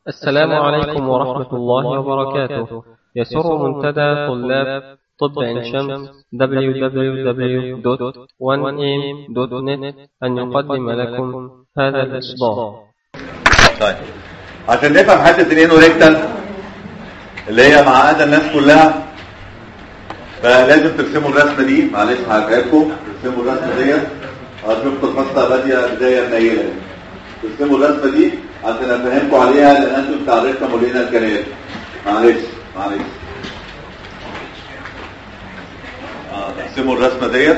السلام عليكم ورحمة الله وبركاته يسر منتدى طلاب طب عين شمس www.1am.net أن يقدم لكم هذا الإصدار طيب عشان نفهم حته الانو ريكتال اللي هي معقده الناس كلها فلازم ترسموا الرسمه دي معلش هجيبكم ترسموا الرسمه ديت هتشوفوا القصه باديه بدايه منيله يعني. ترسموا الرسمه دي عشان افهمكم عليها لان انتوا بتاع الريكتم ولينا الكنال معلش معلش اه ترسموا الرسمه ديت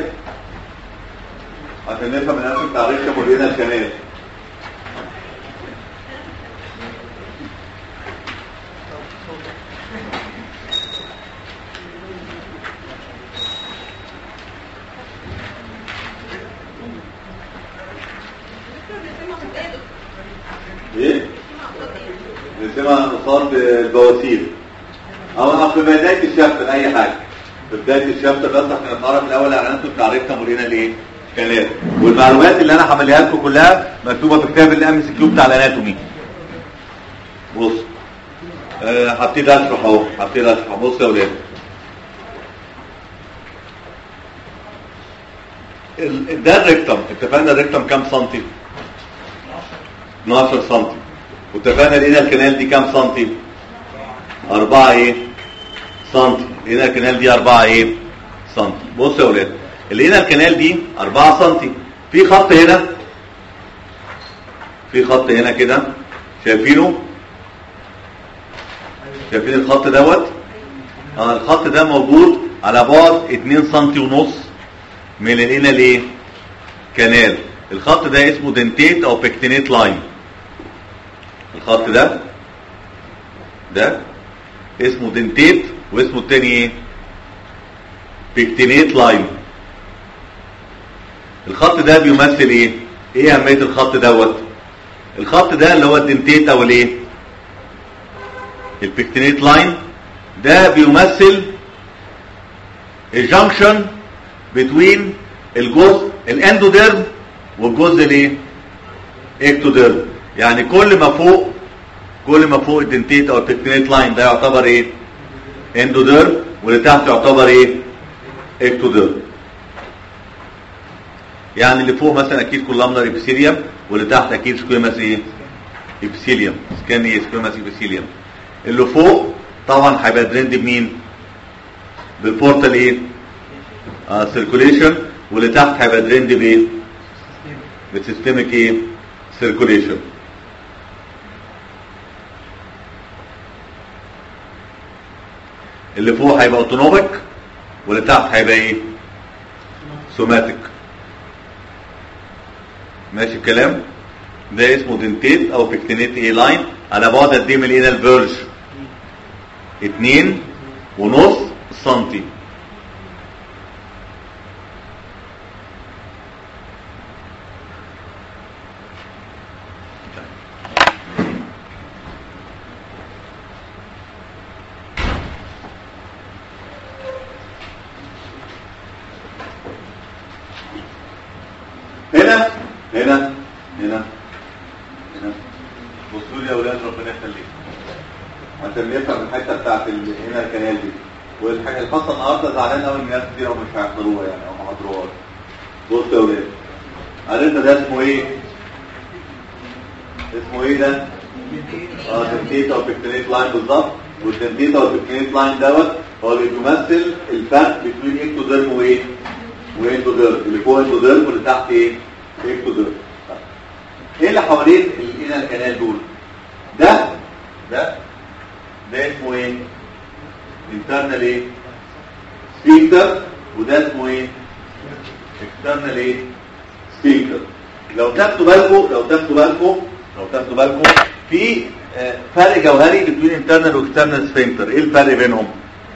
عشان نفهم ان انتوا بتاع الريكتم ولينا الكنال ايه نسمع نصاب بالبواسير او في بدايه الشابتر اي حاجه في بدايه الشابتر بس عشان نتعرف الاول على انتوا بتعرفنا مرينا ليه كلام والمعلومات اللي انا هعملها لكم كلها مكتوبه في كتاب الام سي كيو بتاع الاناتومي بص أه هبتدي اشرح اهو هبتدي اشرح بص يا ولاد ال- ده الريكتم اتفقنا الريكتم كام سنتي 12 سنتي واتفقنا لقينا الكنال دي كام سنتي 4 ايه سنتي لقينا الكنال دي 4 ايه سنتي بصوا يا ولاد لقينا الكنال دي 4 سنتي في خط هنا في خط هنا كده شايفينه شايفين الخط دوت اه الخط ده موجود على بعد 2 سنتي ونص من لقينا الايه كنال الخط ده اسمه دنتيت او بيكتينيت لاين الخط ده ده اسمه دنتيت واسمه التاني ايه بيكتينيت لاين الخط ده بيمثل ايه ايه اهميه الخط دوت الخط ده اللي هو الدنتيت او الايه البيكتينيت لاين ده بيمثل الجنكشن بتوين الجزء الاندوديرم والجزء الايه اكتوديرم يعني كل ما فوق كل ما فوق الدنتيت او البيكتينيت لاين ده يعتبر ايه اندوديرم واللي تحت يعتبر ايه اكتوديرم يعني اللي فوق مثلا اكيد كولامنر ابيثيليوم واللي تحت اكيد سكويماس ايه ابيثيليوم كان ايه سكويماس ابيثيليوم اللي فوق طبعا هيبقى دريند بمين بالبورتال ايه آه سيركوليشن واللي تحت هيبقى دريند بايه بالسيستميك ايه سيركوليشن اللي فوق هيبقى اوتونوميك واللي تحت هيبقى ايه سوماتيك ماشي الكلام ده اسمه دنتيت او بيكتينيت اي لاين على بعد قد ايه من الانال فيرج اتنين ونص سنتي هنا هنا هنا هنا بصوا لي يا اولاد ربنا يخليكم عشان نفهم الحته بتاعت ال- هنا الكنال دي والحاجه الخاصه النهارده زعلان قوي ان ناس كتير مش هيحضروها يعني او ما حضروهاش بصوا يا اولاد عرفنا ده اسمه ايه؟ اسمه ايه ده؟ اه دنتيتا وبيكتينيت لاين بالظبط والدنتيتا والبيكتينيت لاين دوت هو اللي بيمثل الفرق بين اكتوديرم وايه؟ واندوديرم اللي فوق اندوديرم واللي تحت ايه؟ اكتوديرم ايه اللي حوالين الانال كانال دول؟ ده ده ده اسمه ايه؟ internal ايه؟ سفينكتر وده اسمه ايه؟ external ايه؟ سفينكتر لو تاخدوا بالكم لو تاخدوا بالكم لو تاخدوا بالكم في آه، فرق جوهري بين internal واكسترنال سفينكتر ايه الفرق بينهم؟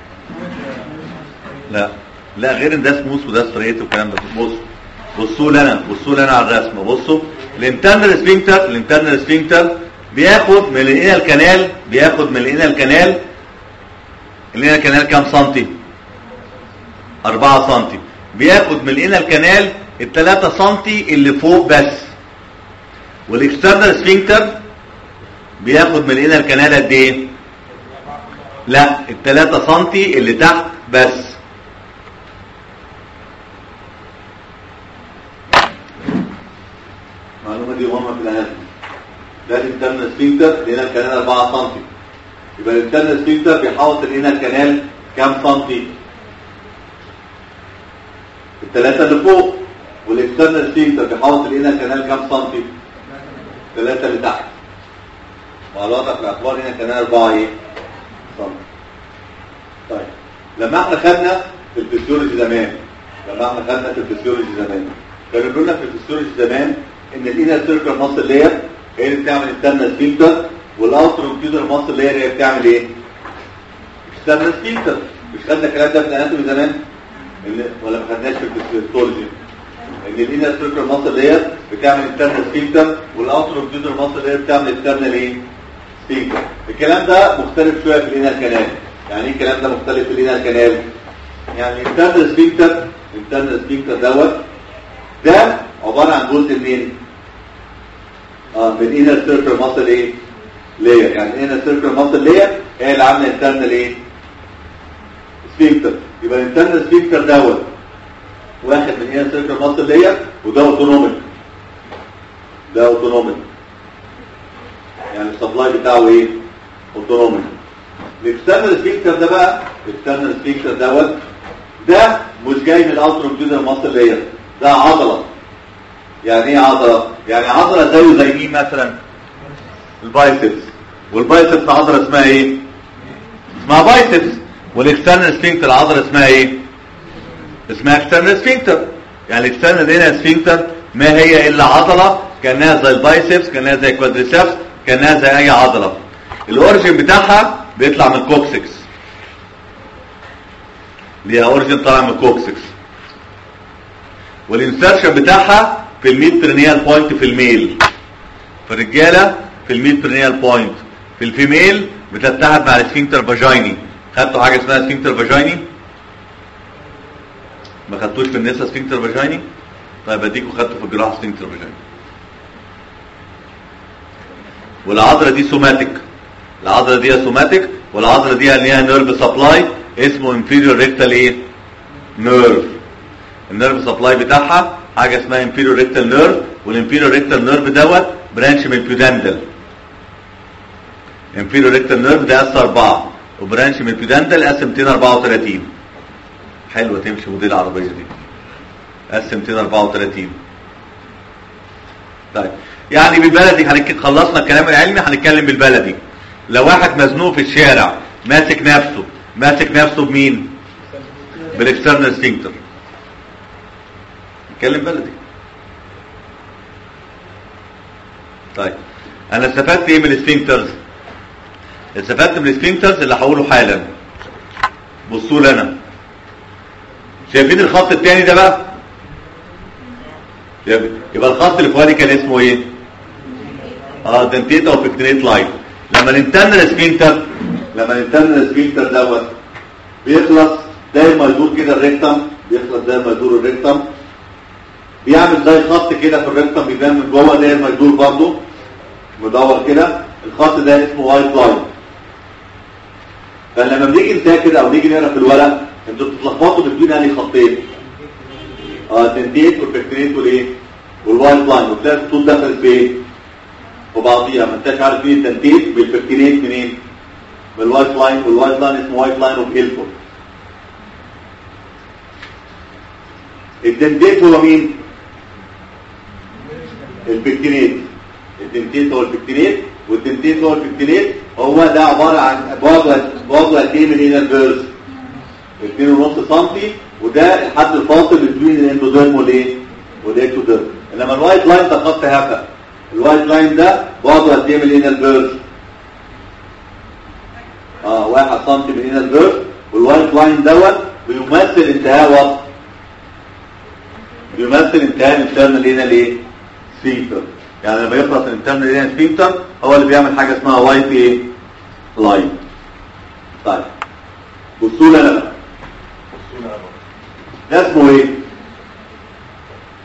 لا لا غير ان ده سموث وده ستريت والكلام ده بص بصوا لنا بصوا لنا على الرسمه بصوا الانترنال سفينكتر الانترنال سفينكتر بياخد من الانال كانال بياخد من الانال كانال الانال كانال كام سنتي 4 سنتي بياخد من الانال كانال ال 3 سنتي اللي فوق بس والاكسترنال سفينكتر بياخد من الانر كانال قد ايه لا ال 3 سم اللي تحت بس المعلومه دي مهمه في الاناتومي ده الانترنال سفنكتر الانر كانال 4 سم يبقى الانترنال سفنكتر بيحوط الانر كانال كام سنتي الثلاثه اللي فوق والاكسترنال سفنكتر بيحوط الانر كانال كام سنتي الثلاثه اللي تحت مع الوضع في الاعتبار هنا كانال 4 ايه سم طيب لما احنا خدنا في الفسيولوجي زمان لما احنا خدنا في الفسيولوجي زمان كانوا بيقولوا لنا في الفسيولوجي زمان ان الانر سيركل ماسل لاير هي اللي بتعمل انترنال سفنكتر والاوتر روتيدر ماسل لاير هي بتعمل ايه؟ اكسترنال سفنكتر مش خدنا الكلام ده في الاناتومي زمان إن- ولا ما خدناش في الفسيولوجي ان الانر سيركل ماسل لاير بتعمل انترنال سفنكتر والاوتر روتيدر ماسل لاير بتعمل انترنال ايه؟ سفنكتر الكلام ده مختلف شويه في الانر كانال يعني ايه الكلام ده مختلف في الانر كانال يعني انترنال سفنكتر انترنال سفنكتر دوت ده عباره عن جزء منين اه من انر سيركل ماسل ايه لاير يعني الانر سيركل ماسل لاير هي اللي عامله انترنال ايه سفنكتر يبقى الانترنال سفنكتر دوت واحد من انر سيركل ماسل لاير وده اوتونوميك ده اوتونوميك يعني السبلاي بتاعه ايه اوتونوميك الاكسترنال سفنكتر ده بقى الاكسترنال سفنكتر دوت ده مش جاي من الاوترومبيدر ماسل لاير ده عضله يعني ايه عضله يعني عضله زيه زي مين مثلا البايسبس والبايسبس عضله اسمها ايه اسمها بايسبس والاكسترنال سفنكتر عضله اسمها ايه اسمها اكسترنال سفنكتر يعني الاكسترنال هنا سفنكتر ما هي الا عضله كانها زي البايسبس كانها زي الكوادريسبس كانها زي اي عضله الاوريجن بتاعها بيطلع من الكوكسكس ليها اوريجن طالع من الكوكسكس والانسرشن بتاعها في الميد برينيال بوينت في الميل في الرجاله في الميد برينيال بوينت في الفيميل بتتحد مع السفنكتر فاجيني خدتوا حاجه اسمها سفنكتر فاجيني ما خدتوش في النساء سفنكتر فاجيني طيب اديكوا خدتوا في الجراحه سفنكتر فاجيني والعضله دي سوماتيك العضله دي سوماتيك والعضله دي ليها نيرف سبلاي اسمه انفيريور ريكتال ايه نيرف النيرف سبلاي بتاعها حاجه اسمها انفيريور ريكتال نيرف والانفيريور ريكتال نيرف دوت برانش من البيودندل انفيريور ريكتال نيرف ده اس 4 وبرانش من البيودندل اس 234 حلوه تمشي موديل العربيه دي اس 234 طيب يعني بالبلدي هنك... خلصنا الكلام العلمي هنتكلم بالبلدي لو واحد مزنوق في الشارع ماسك نفسه ماسك نفسه بمين بالاكسترنال سفنكتر نتكلم بلدي طيب انا استفدت ايه من السفنكترز استفدت من السفنكترز اللي هقوله حالا بصوا لي انا شايفين الخط الثاني ده بقى يبقى الخط اللي فوقاني كان اسمه ايه اه دنتيتا وفيكتينيت لاين لما الانترنال سفنكتر لما الانترنال سفنكتر دوت بيخلص داير ما يدور كده الريكتم بيخلص داير ما يدور الريكتم بيعمل زي خط كده في الريكتم بيبان من جوه داير ما يدور برضه مدور كده الخط ده اسمه وايت لاين فلما بنيجي نذاكر او نيجي نقرا في الورق انتوا بتتلخبطوا بين انهي خطين اه الدنتيت والفيكتينيت والايه والوايت لاين وتلاقي الخطوط دخلت في ايه في بعضيها ما انتش عارف مين الدنتيت والفيكتينيت منين من الوايت لاين والوايت لاين اسمه وايت لاين اوف هيلفورد الدنتيت هو مين الفيكتينيت الدنتيت هو الفيكتينيت والدنتيت هو الفيكتينيت هو ده عباره عن بعده بعده قد ايه من الانر بيرز 2.5 سم وده الحد الفاصل بين الاندوديرم والايه والاكتوديرم انما الوايت لاين ده خط هفا الوايت لاين ده بعده قد ايه من الانر بيرز اه 1 سم من الانر بيرز والوايت لاين دوت بيمثل انتهاء وسط بيمثل انتهاء الانترنال هنا الايه سفينكتر يعني لما يخلص الانترنال هنا سفينكتر هو اللي بيعمل حاجه اسمها وايت ايه لاين طيب بصوا لي انا بقى ده اسمه ايه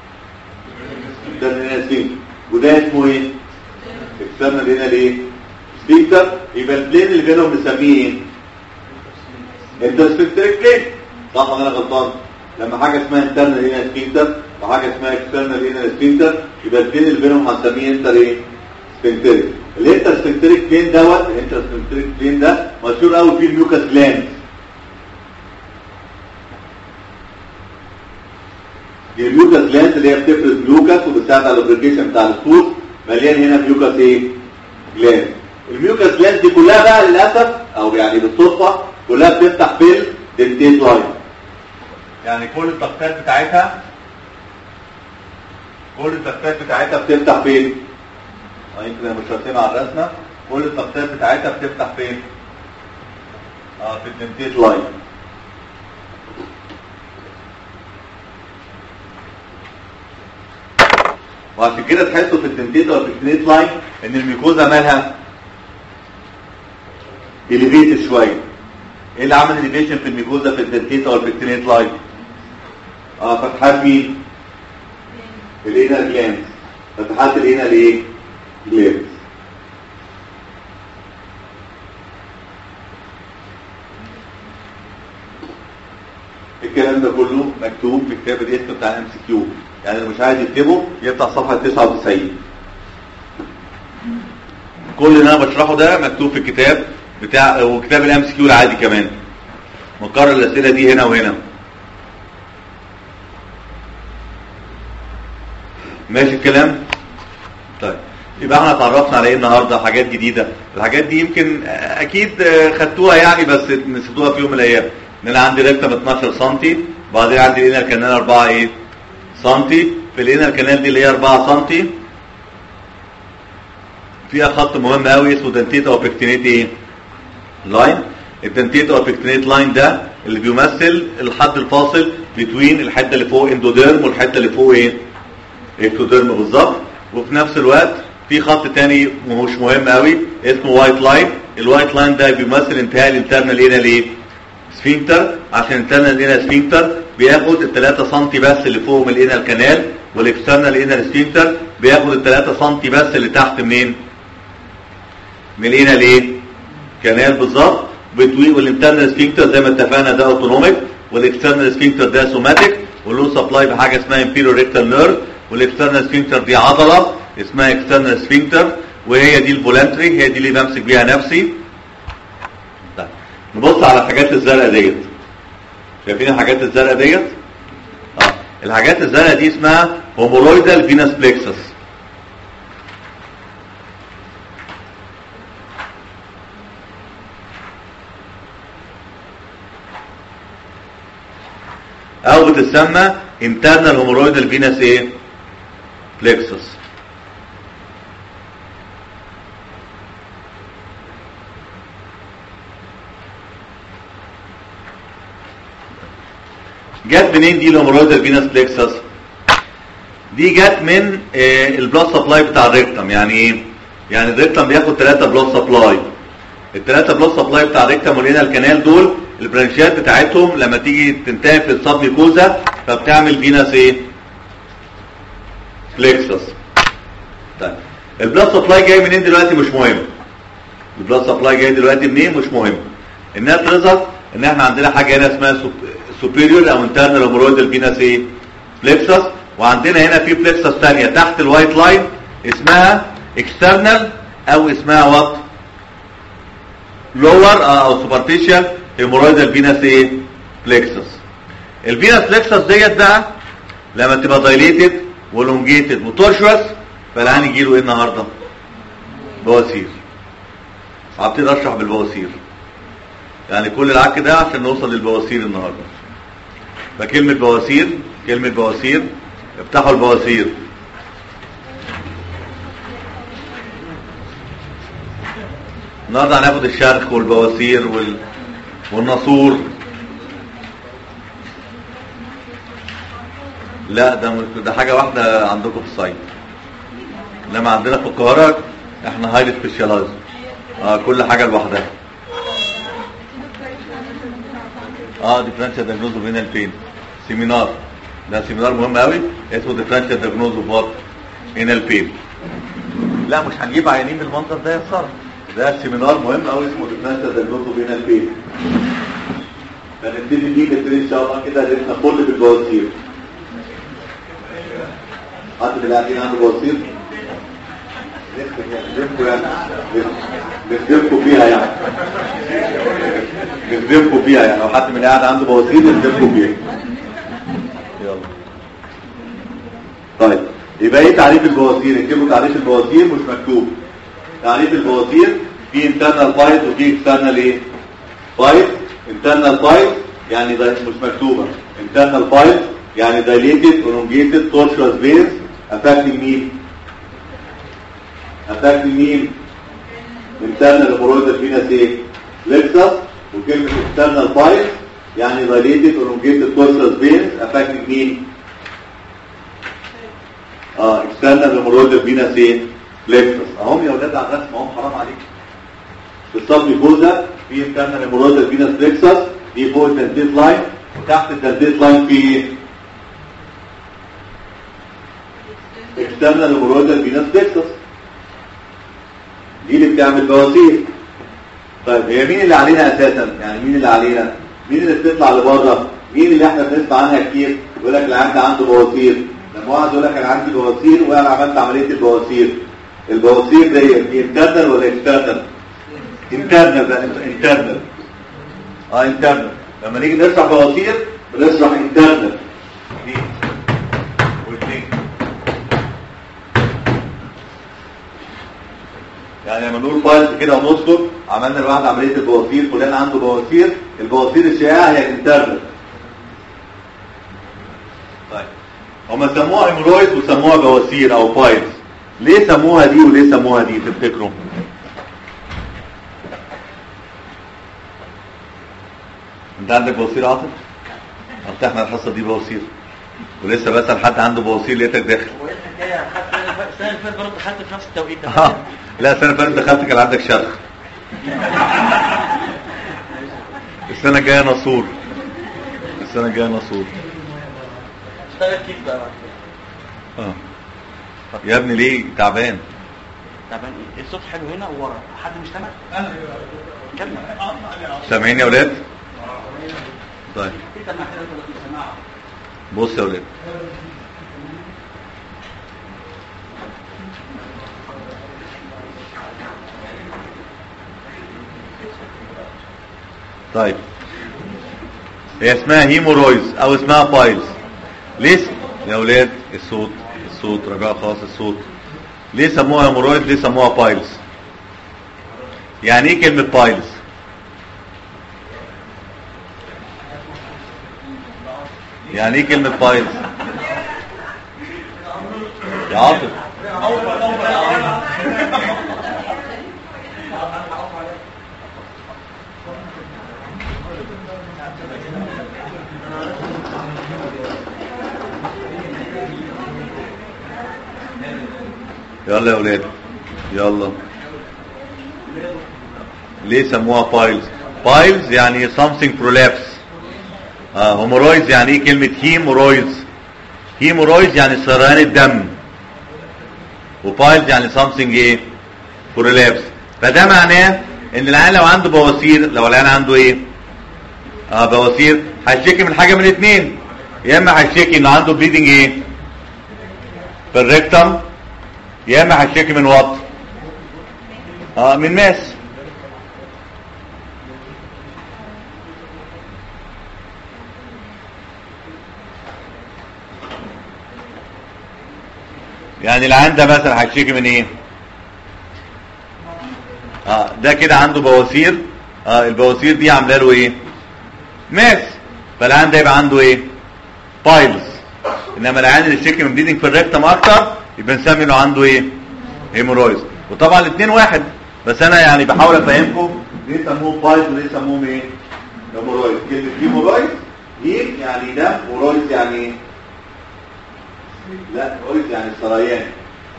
الانترنال هنا سفينكتر وده اسمه ايه اكسترنال هنا الايه سفينكتر يبقى البلين اللي بينهم نسميه ايه انترسفنكتريك بلين صح ولا انا غلطان لما حاجه اسمها انترنال هنا سفينكتر وحاجه اسمها اكسترنال هنا سفينكتر يبقى البلين اللي بينهم هنسميه انتر ايه سفنكتريك الانتر سفنكتريك بلين دوت الانتر سفنكتريك بلين ده مشهور قوي فيه الميوكاس جلاند دي الميوكاس جلاند اللي هي بتفرز ميوكاس وبتساعد على اللوبريكيشن بتاع الصوص مليان هنا ميوكاس ايه جلاند الميوكاس جلاند دي كلها بقى للاسف او يعني بالصدفه كلها بتفتح في الدنتيت لاين يعني كل الضغطات بتاعتها كل الضغطات بتاعتها بتفتح فين اه يمكن انا مش راسمها على الرسمه كل الضغطات بتاعتها بتفتح فين اه في الدنتيت لاين وعشان كده تحسوا في الدنتيت او في الكنيت لاين ان الميكوزا مالها اليفيتد شويه ايه اللي عمل اليفيشن في الميكوزا في الدنتيت او في الكنيت لاين اه فتحات مين الانر جلاند فتحات الانر ايه جلاند الكلام ده كله مكتوب في كتاب الاسم بتاع الام سي كيو يعني اللي مش عايز يكتبه يفتح صفحه 99 كل اللي انا بشرحه ده مكتوب في الكتاب بتاع وكتاب الام سي كيو العادي كمان مقرر الاسئله دي هنا وهنا ماشي الكلام طيب يبقى احنا اتعرفنا على ايه النهارده حاجات جديده الحاجات دي يمكن اكيد خدتوها يعني بس نسيتوها في يوم من الايام ان انا عندي ريكتم 12 سم وبعدين عندي الانر كانال 4 ايه سم في الانر كانال دي اللي هي 4 سم فيها خط مهم قوي اسمه دنتيتا اوبكتينيت ايه لاين الدنتيتا اوبكتينيت لاين ده اللي بيمثل الحد الفاصل بين الحته اللي فوق اندوديرم والحته اللي فوق ايه اكتوديرم بالظبط وفي نفس الوقت في خط تاني مش مهم قوي اسمه وايت لاين الوايت لاين ده بيمثل انتهاء الانترنال هنا ليه سفينكتر عشان الانترنال هنا سفينكتر بياخد ال 3 سم بس اللي فوق من الانر كانال والاكسترنال انر سفينكتر بياخد ال 3 سم بس اللي تحت منين من الانر ايه كانال بالظبط بتوين والانترنال سفينكتر زي ما اتفقنا ده اوتونوميك والاكسترنال سفينكتر ده سوماتيك وله سبلاي بحاجه اسمها امبيرو ريكتال نيرف والاكسترنال سفينكتر دي عضله اسمها اكسترنال سفينكتر وهي دي الفولنتري هي دي اللي بمسك بيها نفسي طيب نبص على الحاجات الزرقاء ديت شايفين الحاجات الزرقاء ديت اه الحاجات الزرقاء دي اسمها هومورويدال فينس بلكسس او بتسمى internal hemorrhoidal venous ايه plexus جت منين دي الهيمورويدال فينس بلكسس دي جت من آه البلاد سبلاي بتاع الريكتم يعني ايه يعني الريكتم بياخد 3 بلاد سبلاي الثلاثه بلاد سبلاي بتاع الريكتم والانال الكنال دول البرانشات بتاعتهم لما تيجي تنتهي في الصب ميكوزا فبتعمل فينس ايه بلكسس طيب البلاد سبلاي جاي منين دلوقتي مش مهم البلاد سبلاي جاي دلوقتي منين مش مهم النت ريزلت ان احنا عندنا حاجه هنا اسمها سوبيريور او انترنال هيمورويدال فينس ايه بلكسس وعندنا هنا في بلكسس ثانيه تحت الوايت لاين اسمها اكسترنال او اسمها وات لور او سوبرفيشال هيمورويدال فينس ايه بلكسس الفينس بلكسس ديت بقى لما تبقى دايليتد ولونجيتد وتورشوس فالعين يجي له ايه النهارده بواسير هبتدي اشرح بالبواسير يعني كل العك ده عشان نوصل للبواسير النهارده فكلمة بواسير كلمة بواسير افتحوا البواسير النهارده هناخد الشرخ والبواسير وال... والناسور لا ده م- ده حاجه واحده عندكم في الصعيد انما عندنا في القاهره احنا هايلي سبيشالايز اه كل حاجه لوحدها اه ديفرنشال دايجنوز اوف هنا البين سيمينار ده سيمينار مهم قوي اسمه ديفرنشال دايجنوز اوف وات هنا البين لا مش هنجيب عيانين بالمنظر ده يا خساره ده سيمينار مهم قوي اسمه ديفرنشال دايجنوز بين البين فنبتدي بيه نبتدي ان شاء الله كده هنبقى كل بالبواسير حد من القاعدين عنده بواسير نخدمكم يعني نخدمكم فيها يعني نخدمكم فيها يعني لو حد من اللي قاعد عنده بواسير نخدمكم فيها يلا طيب يبقى ايه تعريف البواسير اكتبوا تعريف البواسير مش مكتوب تعريف البواسير في internal بايت وفي external ايه بايت internal بايت يعني ده مش مكتوبه internal بايت يعني dilated elongated tortuous veins affecting مين affecting مين internal hemorrhoidal venous ايه plexus وكلمه external بايت يعني dilated elongated tortuous veins affecting مين اه external hemorrhoidal venous ايه plexus اهم يا اولاد على الرسم اهم حرام عليكم في الصف جوزة في internal hemorrhoidal venous plexus دي فوق التنزيت لاين وتحت التنزيت لاين في external hemorrhoidal venous plexus دي اللي بتعمل بواسير طيب هي مين اللي علينا اساسا يعني مين اللي علينا مين اللي بتطلع لبره مين اللي احنا بنسمع عنها كتير يقول لك العيان عنده بواسير لما واحد يقول لك انا عندي بواسير وانا عملت عمليه البواسير البواسير دي انترنال ولا اكسترنال انترنال ده انترنال اه انترنال لما نيجي نشرح بواسير بنشرح انترنال دي واثنين يعني لما نقول فايلز كده ونذكر عملنا لواحد عمليه البواسير فلان عنده بواسير البواسير الشائعه هي الانترنال طيب هما سموها هيمورويد وسموها بواسير او فايلز ليه سموها دي وليه سموها دي تفتكروا انت عندك بواسير عاطف افتحنا الحصه دي بواسير ولسه بسال حد عنده بواسير لقيتك داخل هو ايه الحكايه حتى السنه اللي فاتت برضه دخلت في نفس التوقيت ده اه لا السنه اللي فاتت دخلت كان عندك شرخ السنه الجايه نصور السنه الجايه نصور اشتغل كيف بقى بعد كده اه يا ابني ليه تعبان تعبان ايه الصوت حلو هنا وورا حد مش سامع كمل سامعين يا اولاد طيب انت ما حد مش سامع بص يا اولاد طيب هي اسمها هيمورويز او اسمها بايلز ليه س- يا اولاد الصوت الصوت رجاء خاص الصوت ليه سموها هيمورويد ليه سموها بايلز يعني ايه كلمه بايلز يعني ايه كلمه بايلز يا عاطف يلا يا اولاد يلا ليه سموها بايلز بايلز يعني something prolapse اه هومورويدز يعني ايه كلمة هيمورويدز هيمورويدز يعني سريان الدم وبايلز يعني something ايه prolapse فده معناه ان العيان لو عنده بواسير لو العيان عنده ايه اه بواسير هيشتكي من حاجة من اتنين يا اما هيشتكي انه عنده بليدنج ايه في الريكتم يا اما هيشتكي من وط اه من ماس يعني العيان ده مثلا هيشتكي من ايه اه ده كده عنده بواسير اه البواسير دي عامله له ايه ماس فالعيان ده يبقى عنده ايه بايلز انما العيان اللي يشتكي من بليدنج في الريكتم اكتر يبقى نسمي انه عنده ايه هيمورويدز وطبعا الاثنين واحد بس انا يعني بحاول افهمكم ليه سموه بايلز وليه سموهم ايه هيمورويدز كلمه هيمورويدز هيم يعني دم ورويدز يعني ايه لا رويدز يعني سريان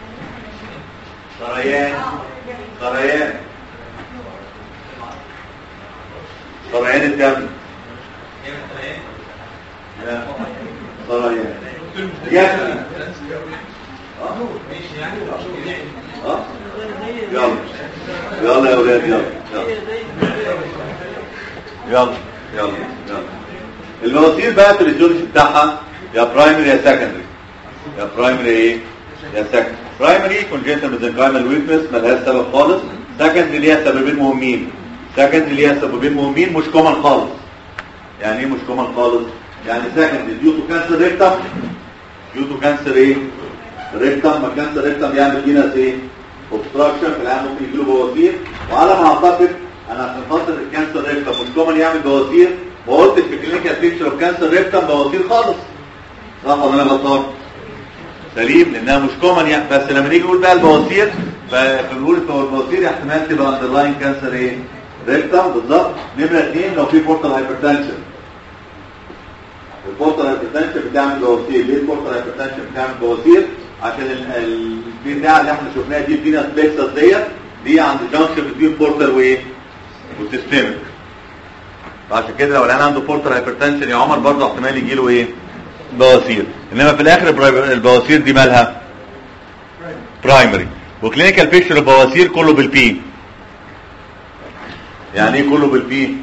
سريان سريان سريان الدم لا سريان يكفي اه اه يلا يلا يا اولاد يلا يلا يلا يلا المواسير بقى الفيزيولوجي بتاعها يا برايمري يا سكندري يا برايمري ايه يا سكندري برايمري كونجنتال ميزنكايمال ويكنس ملهاش سبب خالص سكندري ليها سببين مهمين سكندري ليها سببين مهمين مش كومن خالص يعني ايه مش كومن خالص يعني سكندري ديو تو كانسر ريكتم ديو تو كانسر ايه ريكتم ما كانسر ريكتم بيعمل فينا ايه اوبستراكشن في العام ممكن يجيله بواسير وعلى ما اعتقد انا عشان خاطر الكانسر ريكتم مش كومن يعمل بواسير وقلت في كلينيكال بيكتشر اوف كانسر ريكتم بواسير خالص صح ولا انا غلطان سليم لانها مش كومن يعني بس لما نيجي نقول بقى البواسير فبنقول هو البواسير احتمال تبقى اندرلاين كانسر ايه ريكتم بالظبط نمره اثنين لو في بورتال هايبرتنشن البورتال هايبرتنشن بتعمل بواسير ليه البورتال هايبرتنشن بتعمل بواسير عشان ال- ال- البتاع اللي احنا شفناها دي فينا بلكسس ديت دي عند جانكشن بين بورتال وايه والسيستمك فعشان كده لو العيان عنده بورتال هايبرتنشن يا عمر برضه احتمال يجي له ايه بواسير انما في الاخر البراي- البواسير دي مالها برايمري وكلينيكال بيكتشر البواسير كله بالبي يعني ايه كله بالبي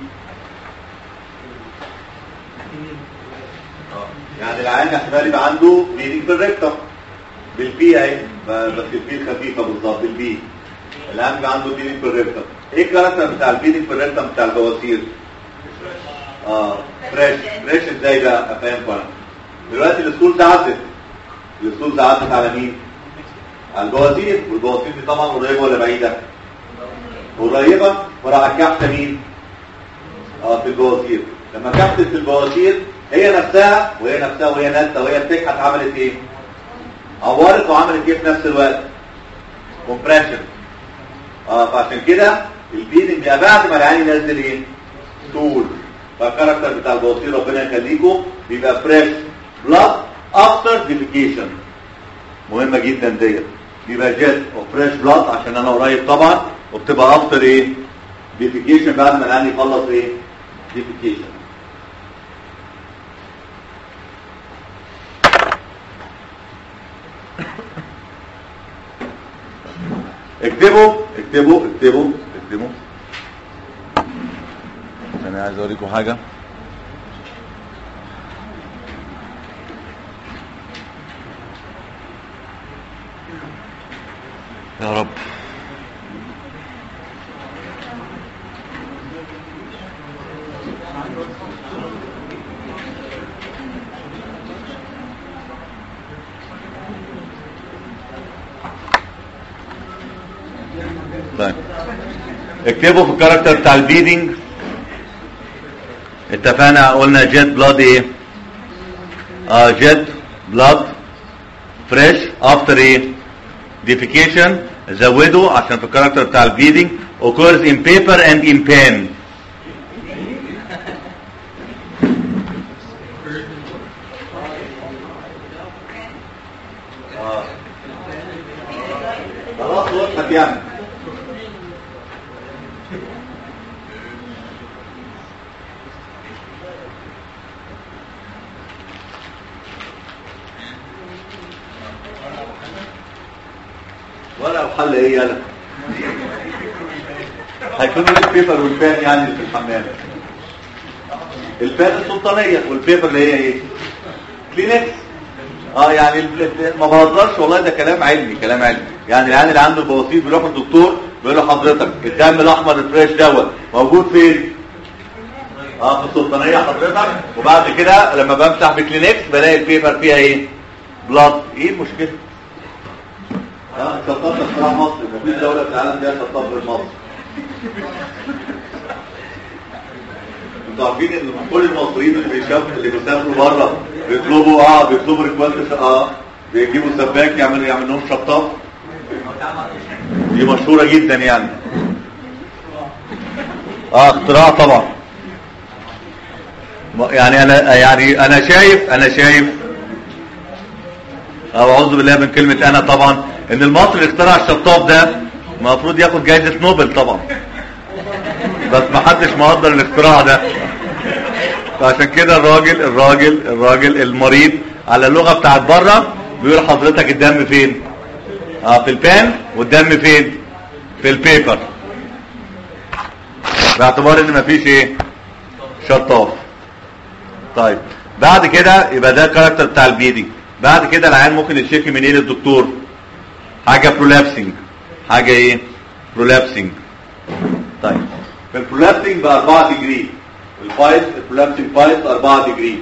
يعني العيان احتمال يبقى عنده بليدنج في الريكتم بالبي اهي ب- بس البي الخفيفه بالظبط بالبي العيان يبقى عنده بليدنج في الريكتم ايه الكاركتر بتاع البليدنج في الريكتم بتاع البواسير اه فريش فريش ازاي بقى افهمكم انا دلوقتي الاسطول ده عدت الاسطول ده عدت على مين على البواسير والبواسير دي طبعا قريبه ولا بعيده قريبه وراح كحت مين اه في البواسير لما كحتت في البواسير هي نفسها وهي نفسها وهي نازله وهي بتكحت عملت ايه عورت وعملت ايه في نفس الوقت كومبريشن اه فعشان كده البيدنج بيبقى بعد ما العين ينزل ايه طول فالكاركتر بتاع البواسير ربنا يخليكم بيبقى فريش بلاد افتر ديفيكيشن مهمه جدا ديت بيبقى جيت اوف فريش بلاد عشان انا قريب طبعا وبتبقى افتر ايه ديفيكيشن بعد ما العين يخلص ايه ديفيكيشن اكتبوا اكتبوا اكتبوا اكتبوا انا عايز اوريكم حاجه يا رب طيب اكتبوا في الكاركتر بتاع البيدنج اتفقنا قلنا جيت بلاد ايه اه جيت بلاد فريش افتر ايه ديفيكيشن زودوا عشان في الكاركتر بتاع البليدنج occurs in paper and in pen خلاص وضحت يعني ولا وحل ايه يلا هيكون ايه البيبر والبان يعني اللي في الحمام البان السلطانيه والبيبر اللي هي ايه كلينكس اه يعني ال- ال- ما بهزرش والله ده كلام علمي كلام علمي يعني العيان اللي عنده بواسير بيروح للدكتور بيقول له حضرتك الدم الاحمر الفريش دوت موجود فين اه في السلطانيه حضرتك وبعد كده لما بمسح بكلينكس بلاقي البيبر فيها ايه بلاد ايه المشكله اه شطاب اختراع مصر مفيش دولة في العالم فيها شطاب غير مصر انتوا عارفين ان كل المصريين اللي بيشافوا اللي بيسافروا بره بيطلبوا اه بيطلبوا ريكوست اه بيجيبوا سباك يعمل يعمل لهم شطاب دي مشهورة جدا يعني اه اختراع طبعا يعني انا يعني انا شايف انا شايف او اعوذ بالله من كلمة انا طبعا ان المصري اللي اخترع الشطاب ده المفروض ياخد جايزة نوبل طبعا بس ما حدش مقدر الاختراع ده فعشان كده الراجل الراجل الراجل المريض على اللغة بتاعت بره بيقول حضرتك الدم فين اه في البان والدم فين في البيبر باعتبار ان مفيش ايه شطاف طيب بعد كده يبقى ده الكاركتر بتاع البيدنج بعد كده العيان ممكن يشتكي من ايه للدكتور حاجه برولابسنج حاجه ايه برولابسنج طيب في البرولابسنج ب 4 ديجري الفايل البرولابسنج فايل 4 ديجري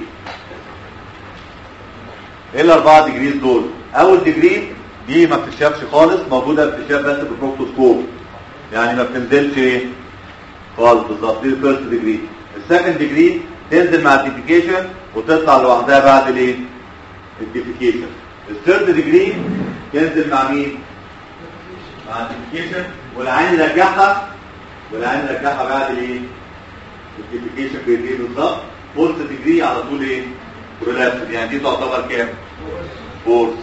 ايه الاربعه ديجريز دول اول ديجري دي ما بتتشافش خالص موجوده بتتشاف بس بالبروكتوسكوب يعني ما بتنزلش ايه خالص بالظبط دي الفيرست ديجري السكند ديجري تنزل مع الديفيكيشن وتطلع لوحدها بعد الايه الديفيكيشن الثيرد ديجري تنزل مع مين مع الديفيكيشن والعين يرجعها والعين يرجعها بعد الايه الديفيكيشن بايه بالظبط فورث ديجري على طول ايه برولابس يعني دي تعتبر كام فورس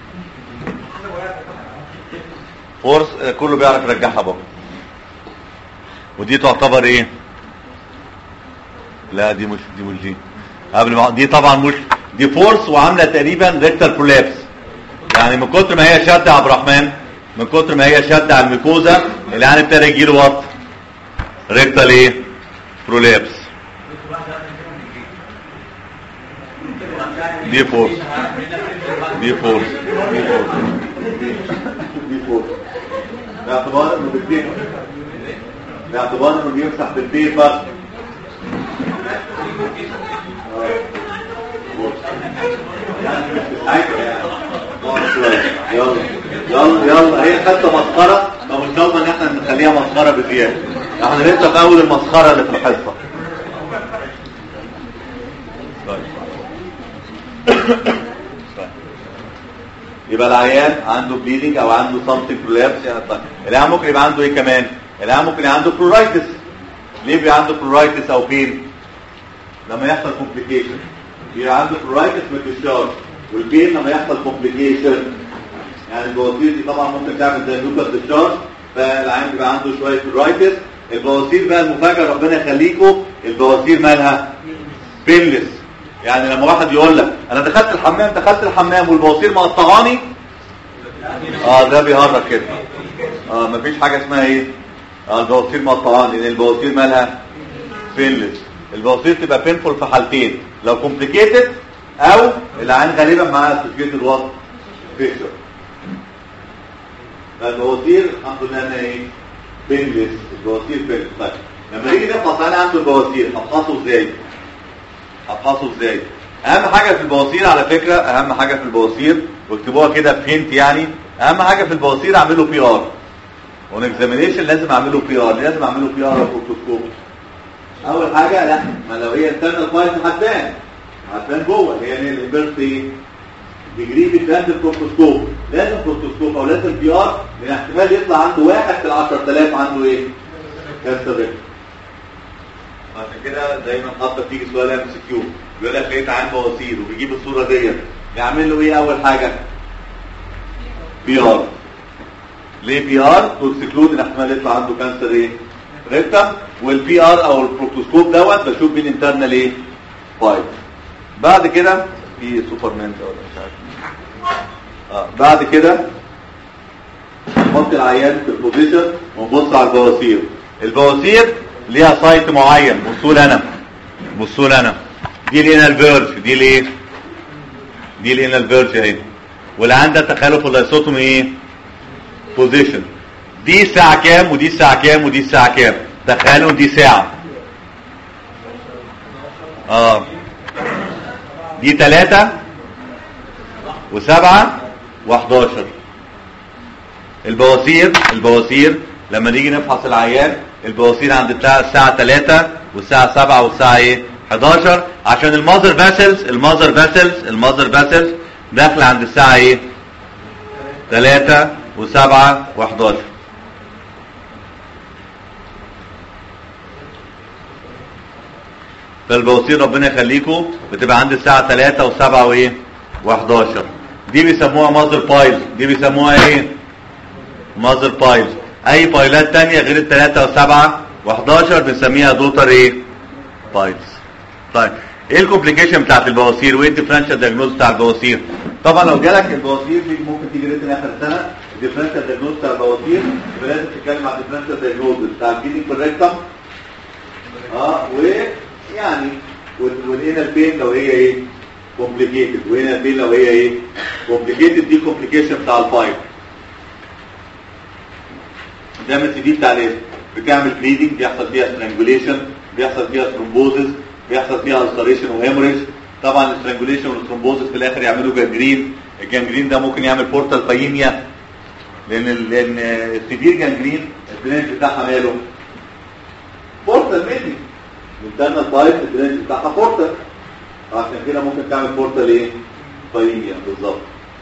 فورس آه، كله بيعرف يرجعها بقى ودي تعتبر ايه لا دي مش دي مش دي قبل ما دي طبعا مش دي فورس وعامله تقريبا ريكتال برولابس يعني من كتر ما هي شاده يا عبد الرحمن من كتر ما هي شاده على الميكوزا العين ابتدى يجي له وط ريكتال ايه برولابس دي فورس دي فورس دي فورس دي فورس باعتبار انه بالبيت باعتبار انه بيمسح بالبيت بس يعني مش بتاعتها يعني نقعد شوية. يلا يلا يلا هي حتى مسخرة فمش ضامن ان احنا نخليها مسخرة بزيادة احنا لسه في اول المسخرة اللي في الحصة يبقى العيان عنده بليدنج او عنده سمثينج برولابس يعني طيب العيان ممكن يبقى عنده ايه كمان العيان ممكن يبقى عنده برورايتس ليه بيبقى عنده برورايتس او بين لما يحصل كومبليكيشن بيبقى عنده برورايتس بالديشارج والبين لما يحصل كومبليكيشن يعني البواسير دي طبعا ممكن تعمل زي اللوكال ديشارج فالعيان بيبقى عنده شويه برورايتس البواسير بقى المفاجاه ربنا يخليكم البواسير مالها بينلس يعني لما واحد يقول لك انا دخلت الحمام دخلت الحمام والبواسير مقطعاني اه ده بيهرج كده اه مفيش حاجه اسمها ايه اه البواسير مقطعاني لان البواسير مالها بينلس البواسير تبقى بينفول في حالتين لو كومبليكيتد او العين غالبا معاها اسوشيتد وات فيشر فالبواسير الحمد لله انها ايه بينلس البواسير بينلس طيب لما نيجي نفحص انا عنده البواسير هفحصه ازاي هفحصه ازاي اهم حاجه في البواسير على فكره اهم حاجه في البواسير واكتبوها كده بهنت يعني اهم حاجه في البواسير اعمله بي ار اون اكزامينيشن لازم اعمله بي ار لازم اعمله بي ار بروتوسكوب اول حاجه لا ما لو هي انترنال فايل هتبان هتبان جوه هي البيرث ايه ديجري بتبان بالبروتوسكوب لازم بروتوسكوب او لازم بي ار لان احتمال يطلع عنده واحد في ال 10000 عنده ايه كانسر ريكت عشان كده دايما حاطه تيجي سؤال ام سي كيو بيقول لك لقيت عين بواسير وبيجيب الصوره ديت يعمل له ايه اول حاجه بي ار ليه بي ار تو اكسكلود ان احتمال يطلع عنده كانسر ايه ريكتم والبي ار او البروتوسكوب دوت بشوف بين انترنال ايه فايل بعد كده في سوبرمان ده ولا مش عارف اه بعد كده نحط العيان في البوزيشن ونبص على البواسير البواسير ليها سايت معين بصوا لي انا بصوا لي انا دي لينا الفيرج دي ليه دي لينا الفيرج اهي واللي عندها تخلف اللايسوتومي ايه بوزيشن دي الساعة كام ودي الساعة كام ودي الساعة كام تخيلوا دي ساعة اه دي تلاتة وسبعة وحداشر البواسير البواسير لما نيجي نفحص العيان البواسير عند بتاع الساعة 3 والساعة 7 والساعة ايه 11 عشان المازر فاسلز المازر فاسلز المازر فاسلز داخله عند الساعة ايه 3 و7 و11 فالبواسير ربنا يخليكم بتبقى عند الساعة 3 و7 وايه و11 دي بيسموها مازر بايل دي بيسموها ايه مازر بايل اي بايلات تانية غير التلاتة وسبعة و11 بنسميها دوتر ايه بايلز طيب ايه الكومبليكيشن بتاعت البواسير وايه الديفرنشال دايجنوز بتاع البواسير طبعا لو جالك البواسير دي ممكن تيجي ريتن اخر سنه الديفرنشال دايجنوز بتاع البواسير يبقى لازم تتكلم عن الديفرنشال دايجنوز بتاع البيدنج في الريكتم اه ويعني والانال بين لو هي ايه كومبليكيتد وهنا بين لو هي ايه كومبليكيتد دي كومبليكيشن بتاع البايب ده من دي بتاع الايه بتعمل بليدنج بيحصل فيها سترانجوليشن بيحصل فيها ثرومبوزس بيحصل فيها السريشن وهيموريج طبعا السترانجوليشن والثرومبوزس في الاخر يعملوا جانجرين الجانجرين ده ممكن يعمل بورتال بايميا لان ال- لان السيفير جانجرين الدرينج بتاعها ماله بورتال ميلي الانترنال بايب الدرينج بتاعها بورتال عشان كده ممكن تعمل بورتال ايه بايميا بالظبط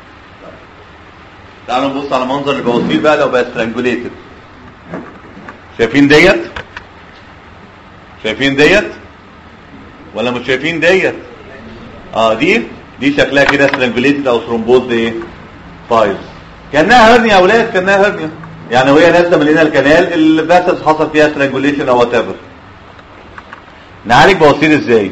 تعالوا نبص على منظر البواسير بقى لو بقى سترانجوليتد شايفين ديت شايفين ديت ولا مش شايفين ديت اه دي دي شكلها كده سترانجوليتد او ثرومبوز ايه فايز كانها هرنيا يا اولاد كانها هرنيا يعني وهي نازله من هنا الكنال الباسس حصل فيها سترانجوليشن او وات ايفر نعالج بواسير ازاي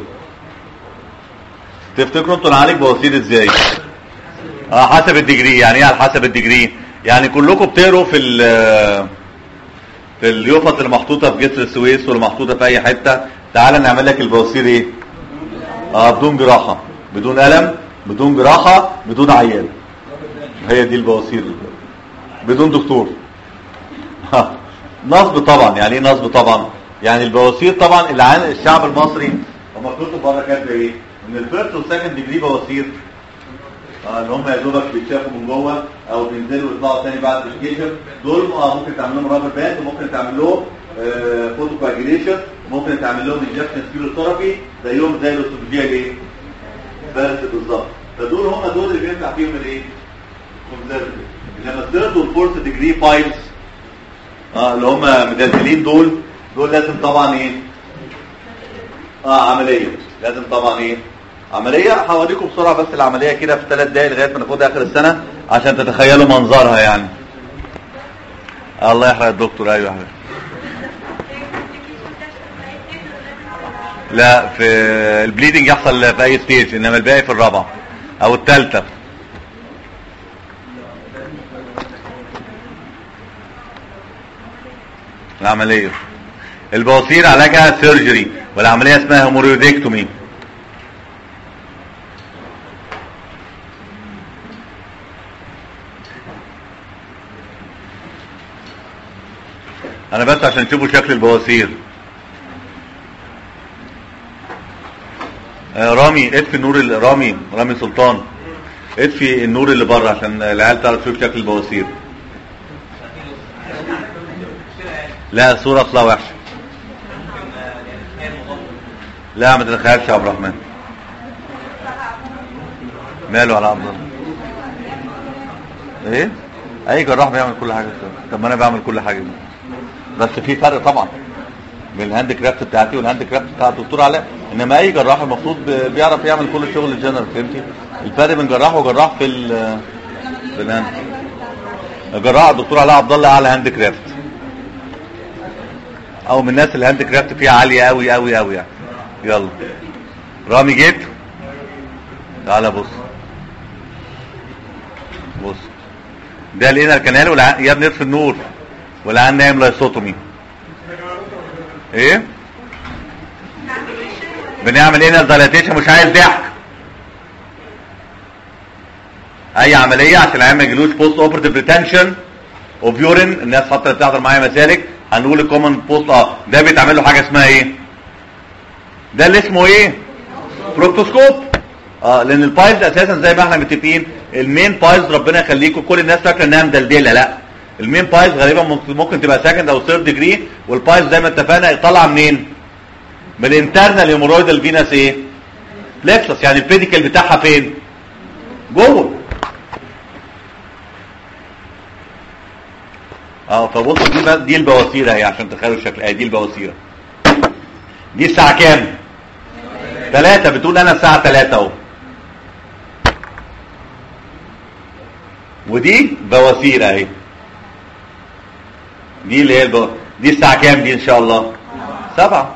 تفتكروا انتوا نعالج بواسير ازاي اه حسب الديجري يعني ايه على حسب الديجري يعني كلكم بتقروا في ال في اليوفط اللي محطوطه في جسر السويس واللي محطوطه في اي حته تعال نعمل لك البواسير ايه اه بدون جراحه بدون الم بدون جراحه بدون عيان هي دي البواسير بدون دكتور ها. نصب طبعا يعني ايه نصب طبعا يعني البواسير طبعا اللي عن الشعب المصري لما كنت بره كاتبه ايه ان الفيرست والسكند ديجري بواسير اه اللي هم يا دوبك بيتشافوا من جوه او بينزلوا ويطلعوا تاني بعد الكيشن دول اه ممكن تعمل لهم رابر باند وممكن تعمل لهم آه فوتو كواجيليشن ممكن تعمل لهم انجكشن سبيروثيرابي زيهم زي الاوتوفيجيا ايه بس بالظبط فدول هم دول اللي بينفع فيهم الايه كونزرفتيف انما الثيرد والفورث ديجري بايلز اه اللي هم مدلدلين دول دول لازم طبعا ايه اه عمليه لازم طبعا ايه عمليه هوريكم بسرعه بس العمليه كده في ثلاث دقايق لغايه ما ناخدها اخر السنه عشان تتخيلوا منظرها يعني الله يحرق الدكتور ايوه يا حبيبي لا في البليدنج يحصل في اي ستيج انما الباقي في الرابعه او الثالثه العمليه البواسير علاجها سيرجري والعمليه اسمها هيموريودكتومي انا بس عشان تشوفوا شكل البواسير آه رامي اطفي النور اللي رامي رامي سلطان اطفي النور اللي بره عشان العيال تعرف تشوف شكل البواسير لا صورة اصلا وحشة لا ما تتخيلش يا عبد الرحمن ماله على عبد الله ايه اي جراح بيعمل كل حاجه طب ما انا بعمل كل حاجه بس في فرق طبعا بين الهاند كرافت بتاعتي والهاند كرافت بتاع الدكتور علاء انما اي جراح المفروض ب- بيعرف يعمل كل الشغل الجنرال فهمتي الفرق بين جراح وجراح في ال في الهاند جراح الدكتور علاء عبد الله اعلى هاند كرافت او من الناس اللي الهاند كرافت فيها عاليه قوي قوي قوي يعني يلا رامي جيت تعالى بص بص ده لقينا الكنال والع... يا ابني اطفي النور والعيان نايم لايسوتومي ايه بنعمل ايه دايلاتيشن مش عايز ضحك اي عمليه عشان العيان ما يجيلوش بوست اوبرتيف ريتنشن اوف يورين الناس حتى اللي بتحضر معايا مسالك هنقول الكومن بوست اه ده بيتعمل له حاجه اسمها ايه ده اللي اسمه ايه بروكتوسكوب اه لان البايلز اساسا زي ما احنا متفقين المين بايلز ربنا يخليكم كل الناس فاكره انها مدلدله لا المين بايلز غالبا ممكن- ممكن تبقى سكند او ثيرد ديجري والبايلز زي ما اتفقنا طالعه منين من الانترنال هيمورويدال فينس ايه ليكسس يعني البيديكل بتاعها فين جوه اه فبص دي بقى- دي البواسير اهي عشان تخيلوا الشكل اهي دي البواسير دي الساعه كام ثلاثة بتقول انا الساعة ثلاثة اهو ودي بواسير اهي دي اللي هي البو... دي الساعة كام دي ان شاء الله سبعة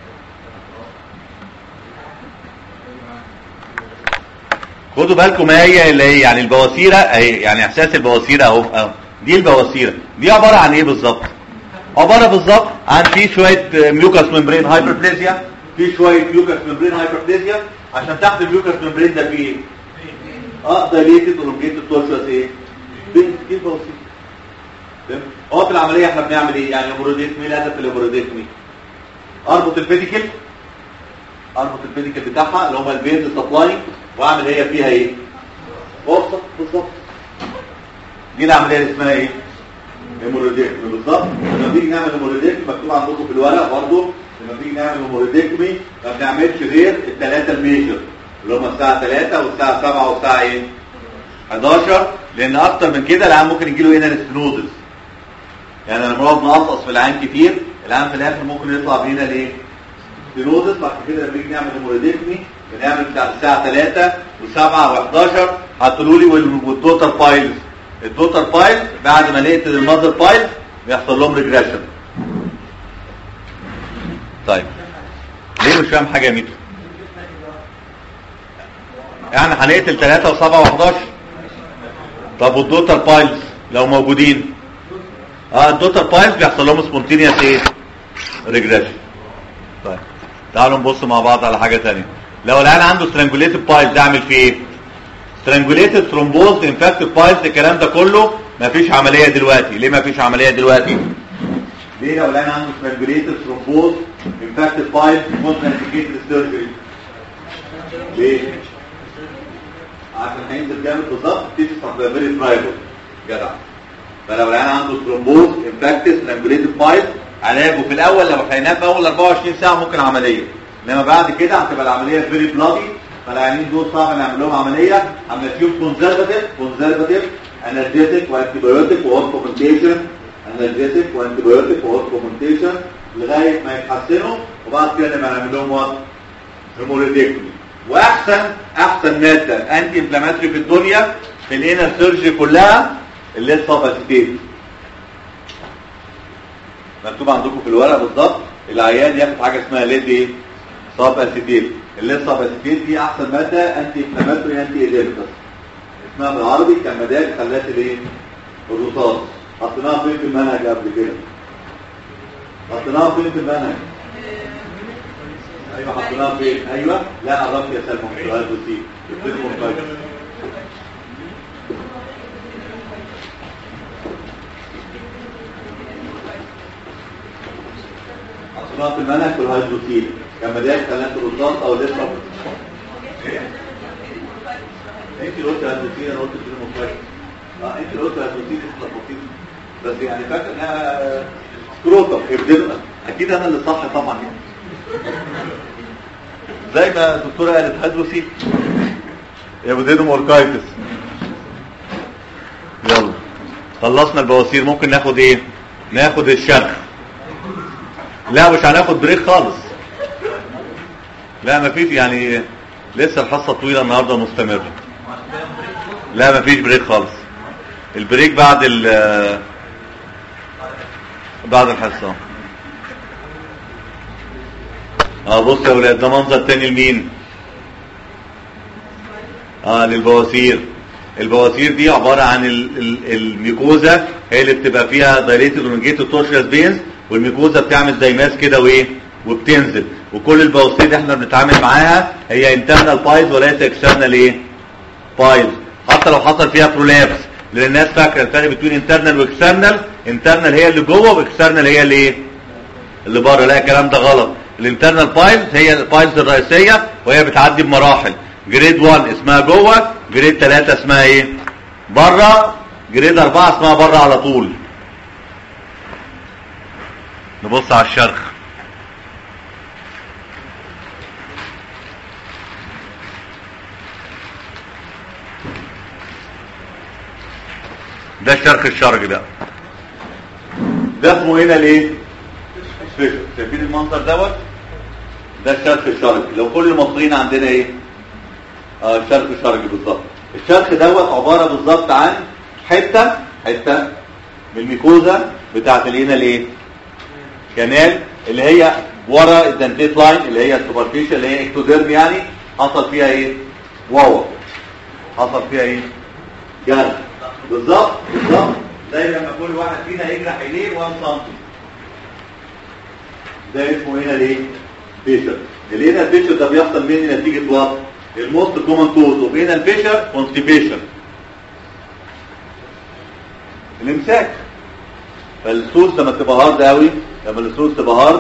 خدوا بالكم ما هي اللي هي يعني البواسيرة اهي يعني احساس البواسيرة اهو اهو دي البواسيرة دي عبارة عن ايه بالظبط عباره بالظبط عن في شويه ميوكاس ممبرين هايبربليزيا في شويه ميوكاس ممبرين هايبربليزيا عشان تحت الميوكاس ممبرين ده في ايه اه دايليتد اولونجيتد تورشوس ايه بين كتير بسيط تمام؟ هو في العمليه احنا بنعمل ايه يعني الهيموريديكمي الهدف الهيموريديكمي اربط البيديكل اربط البيديكل بتاعها اللي هم الفينز سبلاي واعمل هي فيها ايه وسط بالظبط دي العمليه اللي اسمها ايه هيموريديكمي بالظبط لما بنيجي نعمل هيموريديكمي مكتوب عندكم في الورق برضه لما بنيجي نعمل هيموريديكمي ما بنعملش غير الثلاثه الميجر اللي هم الساعه 3 والساعه 7 والساعه ايه 11 لان اكتر من كده العيان ممكن يجي له هنا الاستنوزس يعني لما نقعد نقصقص في العين كتير العين في الاخر ممكن يطلع بينا ليه ستينوزس بعد كده لما نيجي نعمل هيموريديكمي بنعمل بتاع الساعه 3 و7 و11 هتقولوا لي وال- والدوتر بايلز الدوتر بايلز بعد ما نقتل المذر بايلز بيحصل لهم ريجريشن طيب ليه مش فاهم حاجه يا ميتو يعني هنقتل 3 و7 و11 طب والدوتر بايلز لو موجودين اه الدوتر بايلز بيحصل لهم سبونتينيوس ايه ريجريشن طيب تعالوا نبص مع بعض على حاجه ثانيه لو العيان عنده سترانجوليتد بايلز اعمل فيه ايه سترانجوليتد ثرومبوز انفكتد بايلز الكلام ده كله مفيش عمليه دلوقتي ليه مفيش عمليه دلوقتي ليه لو العيان عنده سترانجوليتد ثرومبوز انفكتد بايلز كونتر انديكيتد سيرجري ليه عشان هينزل جامد بالظبط تشرح فيري برايفت جدع فلو العيان عنده ثرومبوز انفكتد سترانجوليتد بايلز علاجه في الاول لو حيناه في اول 24 ساعه ممكن عمليه انما بعد كده هتبقى العمليه فيري بلادي فالعيانين دول صعب نعمل لهم عمليه هنمشيهم كونزرفاتيف كونزرفاتيف انرجيتك وانتيبيوتيك واوركومنتيشن انرجيتك وانتيبيوتيك واوركومنتيشن لغايه ما يتحسنوا وبعد كده نبقى نعمل لهم وات هيموريديكتومي واحسن احسن ماده انتي انفلاماتوري في الدنيا في الانر سيرجري كلها اللي هي الصاباسيتيت مكتوب عندكم في الورق بالظبط العيان ياخد حاجه اسمها ليد ايه صاب اسيتيت اللي هي الصاب اسيتيت دي احسن ماده انتي انفلاماتوري انتي ايديمتس اسمها بالعربي كمادات خلات الايه الرصاص حطيناها فين في المنهج قبل كده حطيناها فين في المنهج ايوه حطيناها فين ايوه لا قربت يا سلمى في السؤال بصي الفيلم مفاجئ حطيناها في المنهج في الهيدروسيل كمادات خلات الرصاص او لسه ايه انت اللي قلت هيدروسيل انا قلت الفيلم مفاجئ اه انت اللي قلت هيدروسيل اتلخبطتي بس يعني فاكر انها سكروتم ابدلنا اكيد انا اللي صح طبعا يعني زي ما الدكتوره قالت هيدروسيل يا بدينهم اوركايتس يلا خلصنا البواسير ممكن ناخد ايه ناخد الشرخ لا مش هناخد بريك خالص لا مفيش يعني لسه الحصه طويله النهارده مستمره لا مفيش بريك خالص البريك بعد ال بعد الحصه اه بص يا ولاد ده منظر تاني لمين اه للبواسير البواسير دي عبارة عن ال- ال- الميكوزا هي اللي بتبقى فيها دايليتد ونجيتد تورشيوس بينز والميكوزا بتعمل زي ماس كده وايه وبتنزل وكل البواسير اللي احنا بنتعامل معاها هي انترنال بايز وليس اكسترنال ايه بايز حتى لو حصل فيها برولابس لان الناس فاكره الفرق بين انترنال واكسترنال انترنال هي اللي جوه واكسترنال هي اللي ايه اللي بره لا الكلام ده غلط الانترنال بايلز هي البايلز الرئيسيه وهي بتعدي بمراحل جريد 1 اسمها جوه جريد 3 اسمها ايه بره جريد 4 اسمها بره على طول نبص على الشرخ ده الشرخ الشرقي ده ده اسمه هنا ليه سبيشال شايفين المنظر دوت ده الشرخ الشرقي لو كل المصريين عندنا ايه اه الشرخ الشرقي بالظبط الشرخ دوت عباره بالظبط عن حته حته من الميكوزا بتاعت الهنا الايه كانال اللي هي ورا الدنتيت لاين اللي هي السوبرفيشال اللي هي اكتوديرم يعني حصل فيها ايه واوا حصل فيها ايه جرح بالظبط بالظبط زي لما كل واحد فينا يجرح ايديه 1 سم ده اسمه هنا ايه فيشر اللي هنا الفيشر ده بيحصل مني نتيجه وات الموست كومن كوز اوف هنا الفيشر كونستيبيشن الامساك فالسوس لما تبقى هارد قوي لما السوس تبقى هارد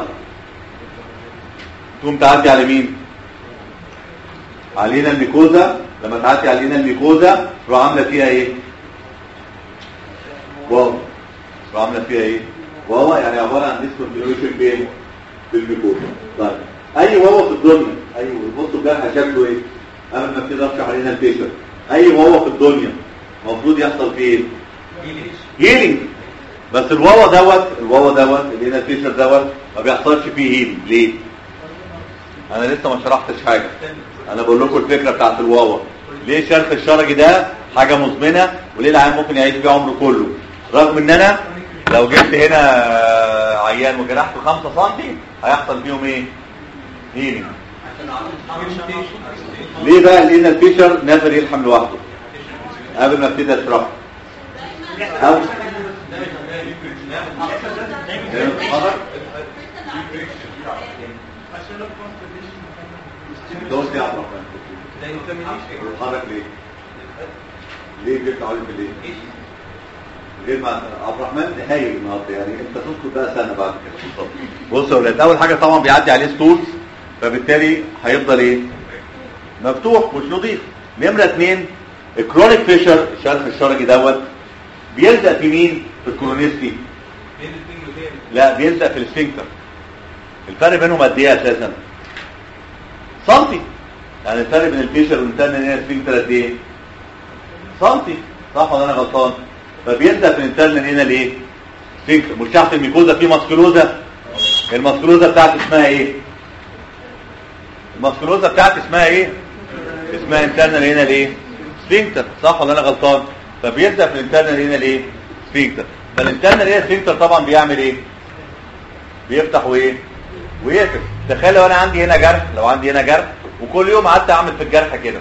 تقوم تعدي على مين علينا الميكوزا لما تعدي علينا الميكوزا تروح عامله فيها ايه واو تروح عامله فيها ايه واو يعني عباره عن ديسكونتينيوشن بين بالميكوزا طيب اي واو في الدنيا اي بصوا الجرح شكله ايه قبل ما ابتدي اشرح علينا البيشر اي واو في الدنيا المفروض يحصل فيه ايه هيلينج بس الواوا دوت الواوا دوت اللي هنا الفيشر دوت ما بيحصلش فيه هيلينج ليه انا لسه ما شرحتش حاجه انا بقول لكم الفكره بتاعت الواوا ليه شرخ الشرجي ده حاجه مزمنه وليه العيان ممكن يعيش بيه عمره كله رغم ان انا لو جبت هنا عيان وجرحته 5 سم هيحصل فيهم ايه هيلينج ليه بقى لان الفيشر نادر يلحم لوحده قبل ما ابتدي اشرحه أو دوس يا عبد الرحمن بتتحرك ليه؟ ليه بيفتح عليك ليه؟ غير ما عبد الرحمن هايل النهارده يعني انت تسكت بقى سنه بعد كده بص يا ولاد اول حاجه طبعا بيعدي عليه ستولز فبالتالي هيفضل ايه؟ مفتوح مش نظيف نمره اثنين الكرونيك فيشر الشرخ الشرجي دوت بيلزق في مين؟ في الكولونيستي لا بيلزق في السفنكتر الفرق بينهم قد ايه اساسا؟ سنتي يعني الفرق بين الفيشر والانترنال هنا السفنكتر قد ايه؟ سنتي صح ولا انا غلطان؟ فبيلزق في الانترنال هنا الايه؟ سفنكتر مش تحت الميكوزا في ماسكلوزا الماسكلوزا بتاعت اسمها ايه؟ الماسكلوزا بتاعت اسمها ايه؟ اسمها انترنال هنا الايه؟ سفنكتر صح ولا انا غلطان؟ فبيبدا في الانترنال هنا الايه سفنكتر فالانترنال هنا سفنكتر طبعا بيعمل ايه بيفتح وايه ويقفل تخيل لو انا عندي هنا جرح لو عندي هنا جرح وكل يوم قعدت اعمل في الجرح كده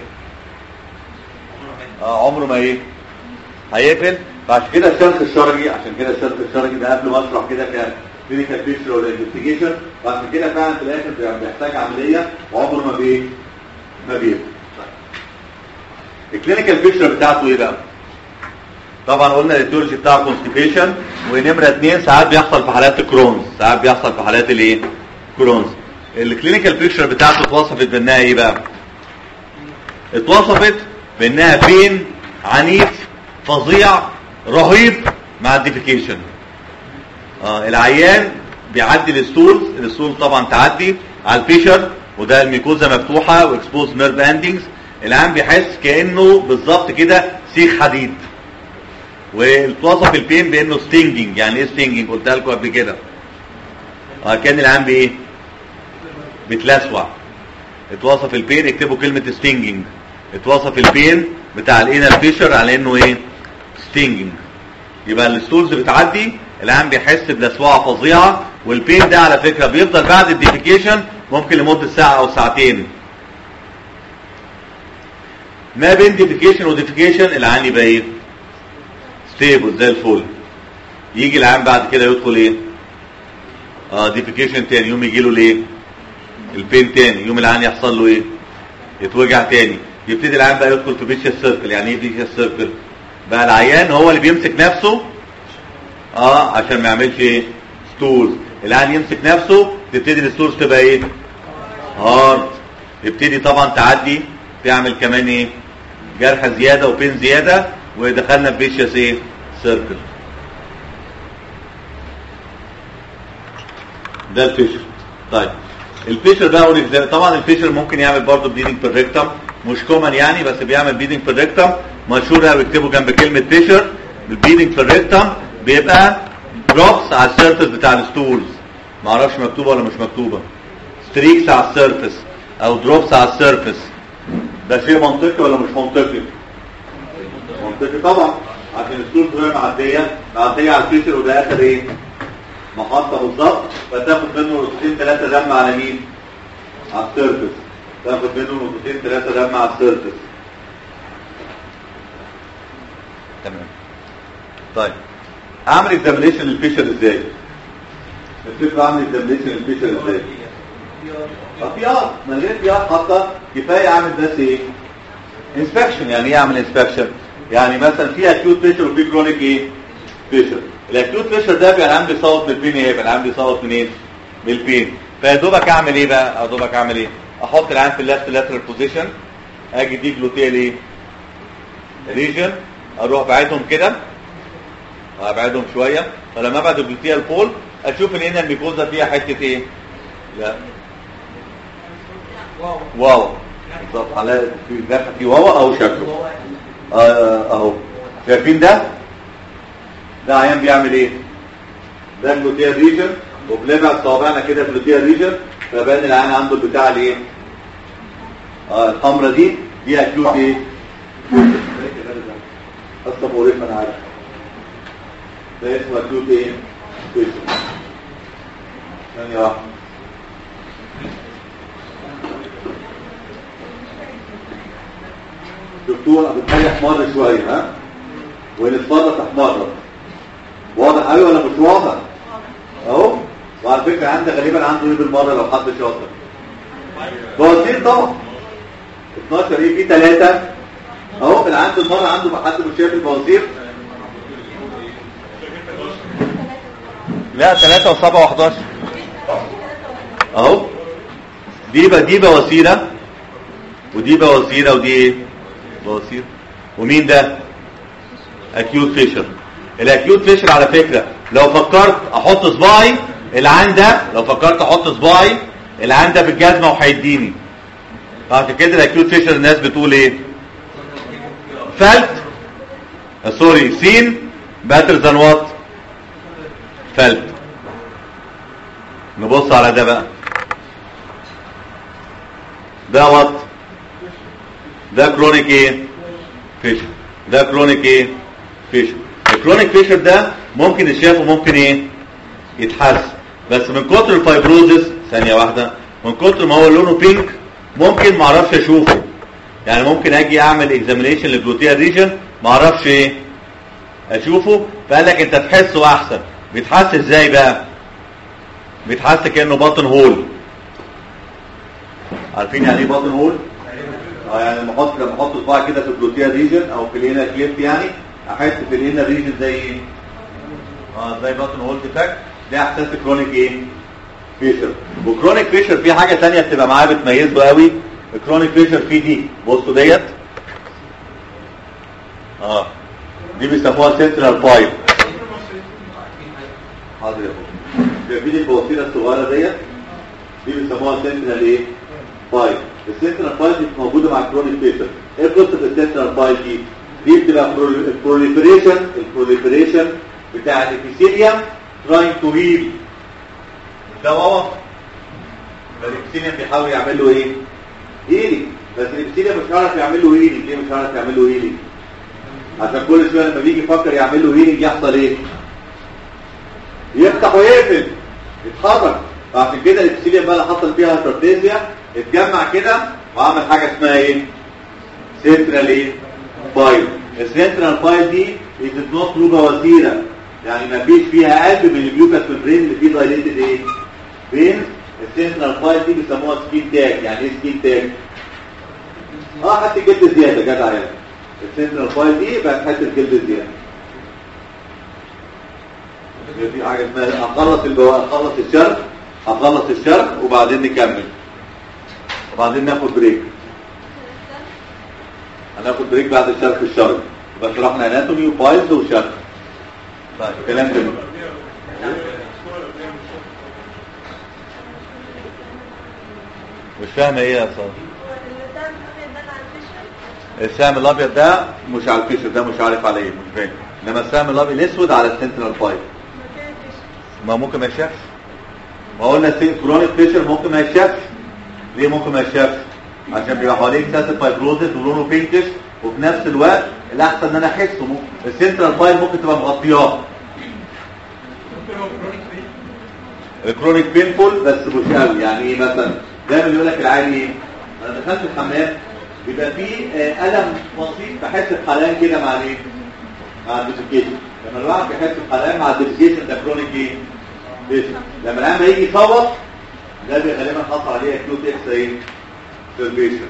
اه عمره ما ايه هيقفل فعشان كده الشرخ الشرجي عشان كده الشرخ الشرجي ده قبل ما اشرح كده كلينيكال بيكتشر ولا انفستيجيشن وعشان كده فعلا في الاخر بيحتاج عمليه وعمره ما بيه ما بيقفل الكلينيكال بيكتشر بتاعته ايه بقى طبعا قلنا الايتيولوجي بتاع كونستيبيشن ونمره اثنين ساعات بيحصل في حالات الكرونز ساعات بيحصل في حالات الايه كرونز الكلينيكال بيكتشر بتاعته اتوصفت بانها ايه بقى اتوصفت بانها بين عنيف فظيع رهيب مع الديفيكيشن اه العيان بيعدي الستول الستول طبعا تعدي على الفيشر وده الميكوزا مفتوحه واكسبوز نيرف اندنجز العيان بيحس كانه بالظبط كده سيخ حديد واتوصف البين بانه ستينجنج يعني ايه ستينجنج قلتها لكم قبل كده اه كان العام بايه بتلسوع اتوصف البين اكتبوا كلمه ستينجنج اتوصف البين بتاع الانر فيشر على انه ايه ستينجنج يبقى الستولز بتعدي العام بيحس بلسوعه فظيعه والبين ده على فكره بيفضل بعد الديفيكيشن ممكن لمده ساعه او ساعتين ما بين ديفيكيشن وديفيكيشن العام يبقى ايه ستيبل زي الفل يجي العام بعد كده يدخل ايه اه ديفيكيشن تاني يوم يجي له الايه البين تاني يوم العيان يحصل له ايه يتوجع تاني يبتدي العيان بقى يدخل في فيشيس سيركل يعني ايه فيشيس سيركل بقى العيان هو اللي بيمسك نفسه اه عشان ما يعملش ايه ستولز العيان يمسك نفسه تبتدي الستولز تبقى ايه هارد يبتدي طبعا تعدي تعمل كمان ايه جرح زياده وبين زياده ودخلنا في فيشيس ايه سيركل ده الفيشر طيب الفيشر ده اقول ازاي طبعا الفيشر ممكن يعمل برضه بليدنج بالريكتم مش كومن يعني بس بيعمل بليدنج بالريكتم مشهور قوي اكتبوا جنب كلمه فيشر البليدنج بالريكتم بيبقى دروبس على السيرفيس بتاع الستولز ما اعرفش مكتوبه ولا مش مكتوبه ستريكس على السيرفيس او دروبس على السيرفيس ده شيء منطقي ولا مش منطقي منطقي طبعا عشان الستولز وهي معديه معديه على الفيشر وده اخر ايه محطة بالظبط فتاخد منه نقطتين ثلاثة دم على مين؟ على السيرفس تاخد منه نقطتين ثلاثة دم على السيرفس تمام طيب اعمل اكزامينيشن للفيشر ازاي؟ الفكره عامل اكزامينشن الفيشر ازاي اه بي ار من غير بي ار حتى كفايه اعمل بس ايه انسبكشن يعني ايه اعمل انسبكشن يعني مثلا في اكيوت فيشر وفي كرونيك ايه فيشر الاكيوت فيشر ده بيبقى العام بيصوت من البين ايه بيبقى العام بيصوت منين من البين فيا دوبك اعمل ايه بقى يا دوبك اعمل ايه احط العين في الليفت لاترال بوزيشن اجي دي جلوتيال ايه ريجن اروح بعيدهم كده ابعدهم شويه فلما ابعد الجلوتيال بول اشوف الانر ميكوزا فيها حته ايه لا واو بالظبط على في داخل في واو او شكله آه، آه، اهو شايفين ده ده عيان بيعمل ايه ده الجلوتيال ريجن وبنبعد صوابعنا كده في الجلوتيال ريجن فبان العيان عنده البتاع الايه اه الحمرا دي دي اكيوت ايه اصلا مقرفه انا عارف ده اسمه اكيوت ايه فيشن ثانيه واحده دكتور بتخلي احمر شويه ها ونتفرج احمر واضح قوي ولا مش واضح اهو وعلى فكره عندي غالبا عنده ايه بالمره لو حد شاطر بواسير طبعا 12 ايه في 3 اهو اللي عنده المره عنده حد مش شايف البواسير لا 3 و7 و11 اهو دي بقى دي بواسيره ودي بواسيره ودي ايه بواسير ومين ده اكيوت فيشر الاكيوت فيشر على فكره لو فكرت احط صباعي العين ده لو فكرت احط صباعي العين ده بالجزمه وهيديني بعد كده الاكيوت فيشر الناس بتقول ايه فلت سوري سين باتر ذان وات فلت نبص على ده بقى ده وات ده كرونيك ايه فيشر ده كرونيك ايه فيشر الكرونيك فيشر ده ممكن يتشاف وممكن ايه يتحس بس من كتر الفايبروزس ثانيه واحده من كتر ما هو لونه بينك ممكن ما اعرفش اشوفه يعني ممكن اجي اعمل اكزامينيشن للجلوتيال ريجن ما اعرفش ايه اشوفه فقال لك انت تحسه احسن بيتحس ازاي بقى بيتحس كانه باطن هول عارفين يعني ايه باطن هول اه يعني لما احط لما احط صباعي كده في الجلوتيال ريجن او في الهنا كليف يعني احس في الهنا ريجن زي ايه اه زي باطن هول ديفكت ده احساس كرونيك ايه فيشر وكرونيك فيشر في حاجه ثانيه بتبقى معاه بتميزه قوي الكرونيك فيشر في دي بصوا ديت اه دي بيسموها سنترال بايب حاضر يا فندم شايفين البواسيره الصغيره ديت دي بيسموها سنترال ايه بايب السنترال بايب دي موجوده مع الكرونيك فيشر ايه قصه السنترال بايب دي دي بتبقى البروليفريشن البروليفريشن بتاع الابيثيليوم تراينج تو هيل ده وقف فالابيثيليوم بيحاول يعمل له ايه هيلينج بس الابيثيليوم مش عارف يعمل له هيلينج ليه مش عارف يعمل له هيلينج عشان كل شويه لما بيجي يفكر يعمل له هيلينج يحصل ايه يفتح ويقفل يتحرك فعشان كده الابيثيليوم بقى اللي حصل فيها هايبرتيزيا اتجمع كده وعمل حاجه اسمها ايه سنترال ايه فايل السنترال فايل دي از نوت له بواسيره يعني ما فيش فيها قلب من الجلوكاس ممبرين اللي فيه دايليتد ايه فين السنترال فايل دي بيسموها سكين تاج يعني ايه سكين تاج اه حتى جلد زياده جدع يعني السنترال فايل دي بقت حته جلد زياده في حاجه اسمها اخلص الجو... اخلص الشرق اخلص الشرق وبعدين نكمل وبعدين ناخد بريك هناخد بريك بعد الشرق الشرق يبقى شرحنا اناتومي وفايلز وشرق طيب كلام تاني مش فاهم ايه يا صاحبي السهم الابيض ده مش على الفيشر ده مش عارف على ايه مش فاهم انما السهم الابيض الاسود على السنترال فايل ما ممكن ما يشافش ما قلنا كرونيك فيشر ممكن ما يشافش ليه ممكن ما يشافش عشان بيبقى حواليه اكسسيف فايبروزس ولونه بينكش وفي نفس الوقت الاحسن ان انا احسه ممكن السنترال فايل ممكن تبقى مغطياه الكرونيك بينفول بس مش قوي يعني ايه مثلا دايما يقول لك العادي ايه انا دخلت الحمام بيبقى فيه آه، الم بسيط بحس بحلقان كده مع الايه مع الديفيكيشن لما الواحد بيحس بحلقان مع الديفيكيشن ده كرونيك ايه فيشر لما العيان ما يجي يصوت ده بيبقى غالبا حصل عليه اكيوت اكس ايه سيرفيشن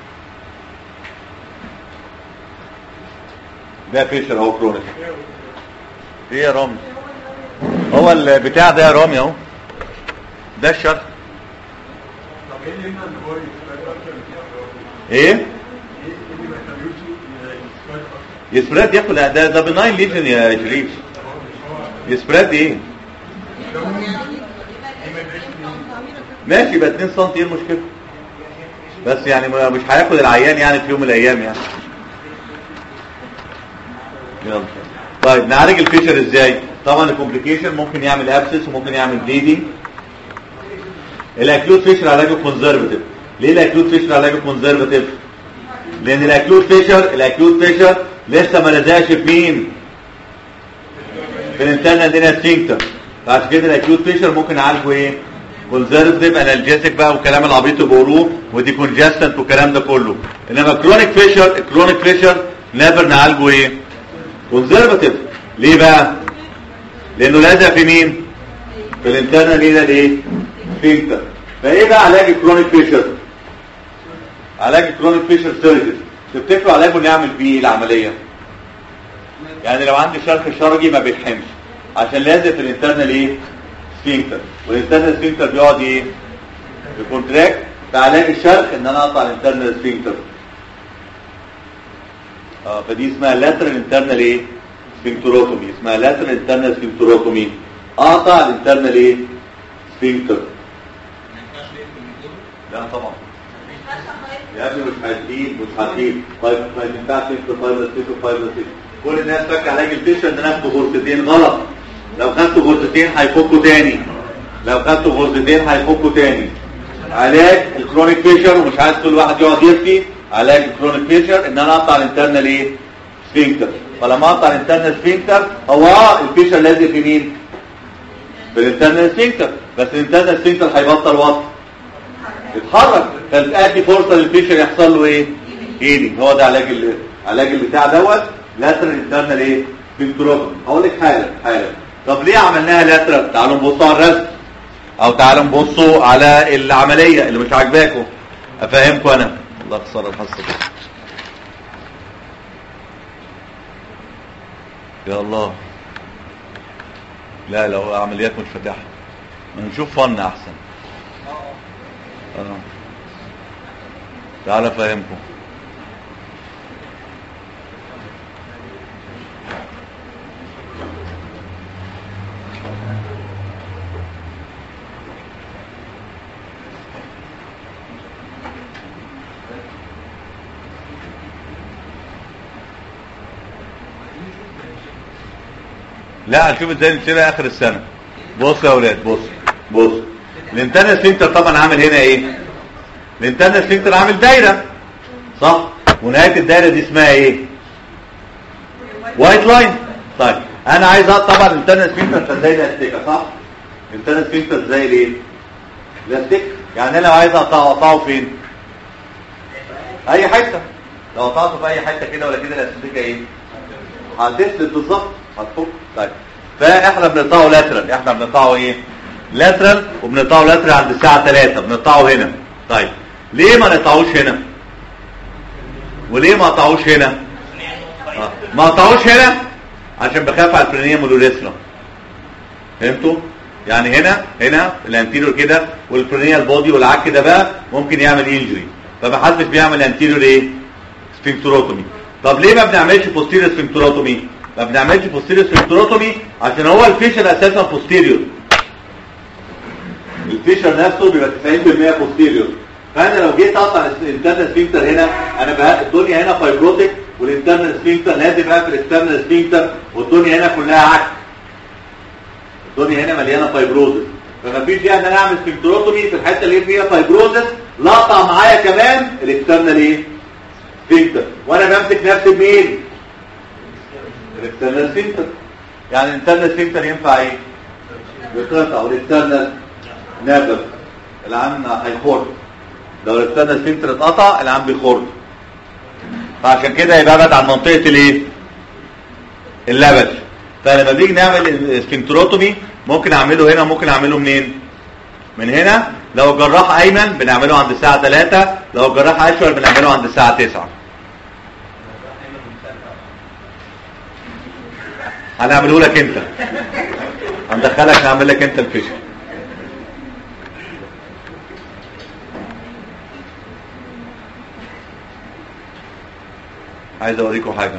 ده فيشر اهو كرونيك ايه يا رامي هو البتاع ده يا رامي اهو ده الشرط طب ايه اللي يمنع ان هو يسبرد اكتر من كده؟ ايه ايه اللي ما يخليهوش يسبرد اكتر؟ يسبراد ياكل ده ده بناين ليجن يا شريف يسبراد ايه ماشي يبقى 2 سم ايه المشكله بس يعني ما- مش هياكل العيان يعني في يوم من الايام يعني يلا طيب نعالج الفيشر ازاي طبعا الكومبليكيشن ممكن يعمل ابسس وممكن يعمل بليدنج الاكيوت فيشر علاجه كونزرفاتيف ليه الاكيوت فيشر علاجه كونزرفاتيف لان الاكيوت فيشر الاكيوت فيشر لسه ما لزقش في مين في الانترنال دينا سفنكتر فعشان كده الاكيوت فيشر ممكن نعالجه ايه كونزرفتيف انالجيسيك بقى والكلام العبيط اللي بيقولوه ودي كونجستنت والكلام ده كله انما كرونيك فيشر الكرونيك فيشر نقدر نعالجه ايه كونزرفتيف ليه بقى لانه لازق في مين في الانترنال دينا الايه سفنكتر فايه بقى علاج الكرونيك فيشر علاج الكرونيك فيشر سيرجري تفتكروا علاجه نعمل بيه إيه العمليه يعني لو عندي شرخ شرجي ما بيلحمش عشان لازق في الانترنال ايه سفنكتر والانترنال سفنكتر بيقعد ايه بكونتراكت فعلاج الشرخ ان انا اقطع الانترنال سفنكتر اه فدي اسمها لاترال انترنال ايه سفنكتروتومي اسمها لاترال انترنال سفنكتروتومي اقطع الانترنال ايه سفنكتر لا طبعا يا ابني مش هتجيب مش هتجيب طيب ما ينفعش انت فايبر سيف وفايبر سيف كل الناس فاكره علاج الفيشر ان انا اخد غرفتين غلط لو خدت غرفتين هيفكوا تاني لو خدت غرفتين هيفكوا تاني علاج الكرونيك فيشر ومش عايز كل واحد يقعد يفتي علاج الكرونيك فيشر ان انا اقطع الانترنال ايه سفنكتر فلما اقطع الانترنال سفنكتر هو اه الفيشر لازق في مين في الانترنال سفنكتر بس الانترنال سفنكتر هيبطل وقت يتحرك فتأدي فرصة للفيشر يحصل له ايه هيلينج هو ده علاج ال- علاج البتاع دوت لاترال انترنال ايه بنتروبن هقول لك حاجه حاجه طب ليه عملناها لاترال تعالوا نبصوا على الرسم او تعالوا نبصوا على العمليه اللي مش عاجباكم افهمكم انا الله يخسر الحصه دي يا الله لا لو عمليات مش فاتحه نشوف فن احسن اه تعال افهمكم لا هنشوف ازاي نشتري اخر السنه بص يا اولاد بص بص الانترنال سنتر طبعا عامل هنا ايه الانترنال سنتر عامل دايره صح ونهايه الدايره دي اسمها ايه وايت لاين طيب انا عايز أقطع طبعا الانترنال سنتر زي الاستيكه صح الانترنال سنتر زي الايه الاستيك يعني انا لو عايز اقطعه اقطعه فين اي حته لو قطعته في اي حته كده ولا كده الاستيكه ايه هتسلت بالظبط هتفك طيب فاحنا بنقطعه لاترال احنا بنقطعه ايه لاترال وبنقطعه لاترال عند الساعه 3 بنقطعه هنا طيب ليه ما نقطعوش هنا وليه ما قطعوش هنا آه. ما قطعوش هنا عشان بخاف على الفرينيه مودوليسرا فهمتوا يعني هنا هنا الانتيريور كده والفرينيه البودي والعك ده بقى ممكن يعمل انجري فمحدش بيعمل انتيريور ايه سفنكتروتومي طب ليه ما بنعملش بوستيريور سفنكتروتومي ما بنعملش بوستيريور سفنكتروتومي عشان هو الفيشر اساسا بوستيريور الفيشر نفسه بيبقى 90% بوستيريور فانا لو جيت اقطع الانترنال سفنكتر هنا انا بقى الدنيا هنا فايبروتيك والانترنال سفنكتر لازم اقفل الاكسترنال سفنكتر والدنيا هنا كلها عك الدنيا هنا مليانه فايبروزس فما فيش يعني ان انا اعمل سفنكتروتومي في الحته اللي فيها فايبروزس لا اقطع معايا كمان الاكسترنال ايه سفنكتر وانا بمسك نفسي بمين الاكسترنال سفنكتر يعني الانترنال سفنكتر ينفع ايه يقطع والاكسترنال نابل العام هيخر لو الاكسترنال سفنكتر اتقطع العام بيخر فعشان كده يبقى ابعد عن منطقه الايه اللبش فلما بنيجي نعمل سفنكتروتومي ممكن اعمله هنا ممكن اعمله منين من هنا لو الجراح ايمن بنعمله عند الساعه 3 لو الجراح اشول بنعمله عند الساعه 9 هنعمله لك انت هندخلك نعمل لك انت الفيشن عايز اوريكم حاجه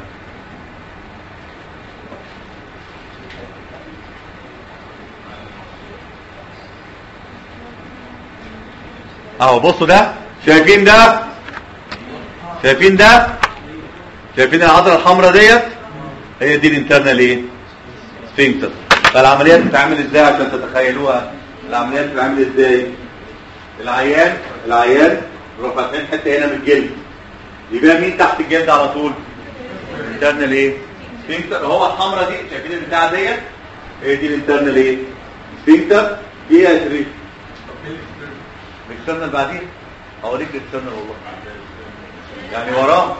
اهو بصوا ده شايفين ده شايفين ده شايفين العضله الحمراء ديت هي دي الانترنال ايه سفنكتر فالعمليه بتتعمل ازاي عشان تتخيلوها العمليه بتتعمل ازاي العيان العيان نروح فاتحين حته هنا من الجلد يبقى مين تحت الجلد على طول الانترنال ايه سفنكتر هو الحمراء دي شايفين البتاعه ديت هي دي الانترنال ايه سفنكتر دي يا شريف الاكسترنال بعدين اوريك الاكسترنال والله يعني وراه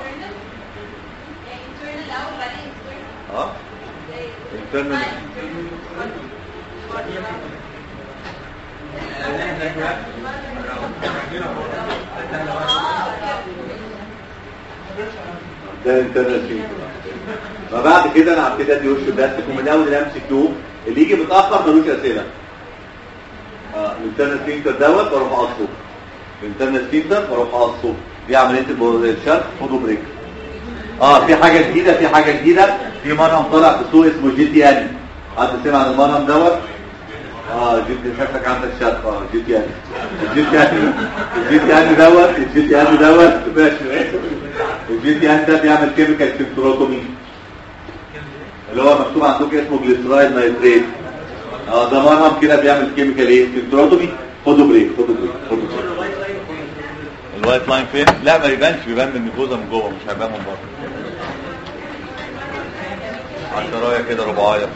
اه الاكسترنال ده الانترنال فينجر فبعد كده انا هبتدي ادي وش بلاستيك ومن اول الام سي كيو اللي يجي متاخر ملوش اسئله اه الانترنال فينجر دوت واروح اقصه الانترنال فينجر واروح اقصه دي عمليه البو- الشرخ خدوا بريك اه في حاجه جديده في حاجه جديده في مرهم طلع في السوق اسمه جي تي ان حد سمع عن المرهم دوت اه جي تي شكلك عندك شرخ اه جي تي ان الجي تي ان الجي تي ان دوت الجي تي ان دوت ماشي الجي تي ان ده بيعمل كيميكال سيمتروتومي اللي هو مكتوب عندكم اسمه جليسرايد نايتريت اه ده مرهم كده بيعمل كيميكال ايه سيمتروتومي خدوا بريك خدوا بريك خدوا بريك الوايت لاين فين لا ما يبانش بيبان من الجوزه من جوه مش هيبان من بره عشرايه كده رباعيه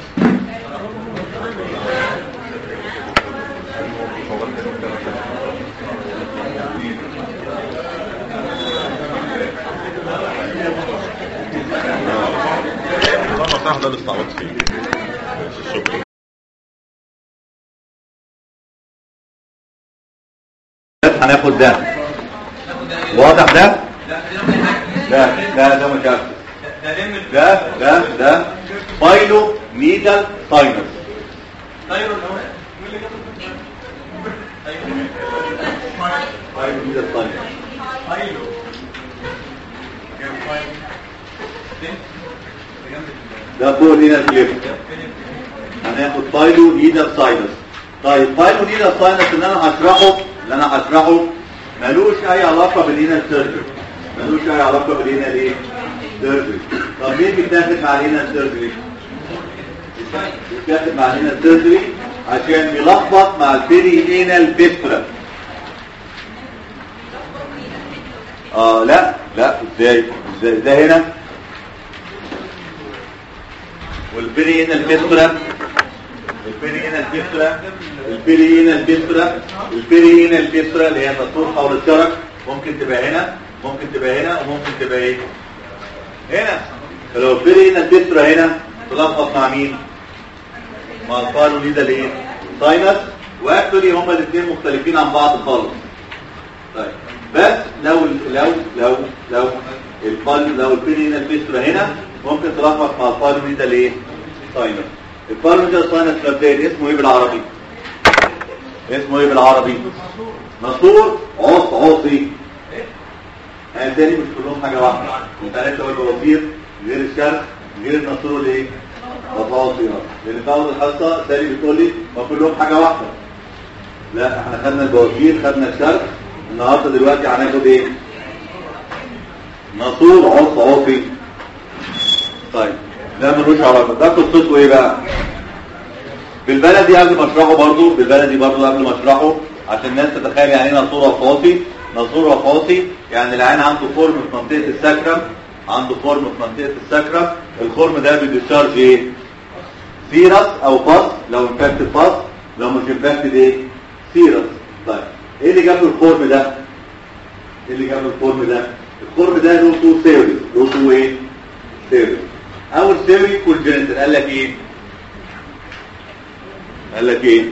والله صح ده اللي استعبطت فيه بس شكرا هناخد ده واضح ده ده ده ده مش عارف ده ده ده بايلو نيدل ساينس بايلو نيدل ساينس ده فوق لينا كليب هناخد بايلو نيدل ساينس طيب بايلو نيدل ساينس اللي انا هشرحه اللي انا هشرحه ملوش اي علاقه باللينا سيرجري ملوش اي علاقه باللينا ايه سيرجري طب مين بيتاخد مع لينا سيرجري بيتاخد مع لينا سيرجري عشان بيلخبط مع البيري انال بيسترا اه لا لا ازاي ازاي ده هنا والبيري انال بيسترا البيري انال بيسترا البيري انال بيسترا البيري انال بيسترا اللي هي تطور حول الشرج ممكن تبقى هنا ممكن تبقى هنا وممكن تبقى ايه هنا فلو البيري انال بيسترا هنا تلخبط مع مين مع الفالو ليدا الايه ساينس واكتولي هما الاثنين مختلفين عن بعض خالص طيب بس لو لو لو لو الفال لو البيري انال بيسترا هنا ممكن تلخبط مع الفالو ليدا الايه ساينس الفالو ليدا ساينس مبدئيا اسمه ايه بالعربي اسمه ايه بالعربي نصور عص عصي يعني تاني مش كلهم حاجه واحده انت عرفت هو البوابير غير الشرخ غير النصور الايه عصي لان في اول الحصه سالي بتقول لي ما كلهم حاجه واحده لا احنا خدنا البوابير خدنا الشرخ النهارده دلوقتي هناخد ايه نصور عص عصي طيب ده ملوش علاقه ده قصته ايه بقى بالبلدي قبل ما اشرحه برضو بالبلدي برضو قبل ما اشرحه عشان الناس تتخيل يعني ايه ناسور وفاصي ناسور وفاصي يعني العين عنده خرم في منطقه السكرم عنده خرم في منطقه السكرم الخرم ده بيديشارج ايه سيرس او باس لو انفكتد باس لو مش انفكتد ايه سيرس طيب ايه اللي جاب له الخرم ده ايه اللي جاب له الخرم ده الخرم ده له تو ثيوريز له تو ايه ثيوريز اول ثيوري كونجنتال قال لك ايه قال لك ايه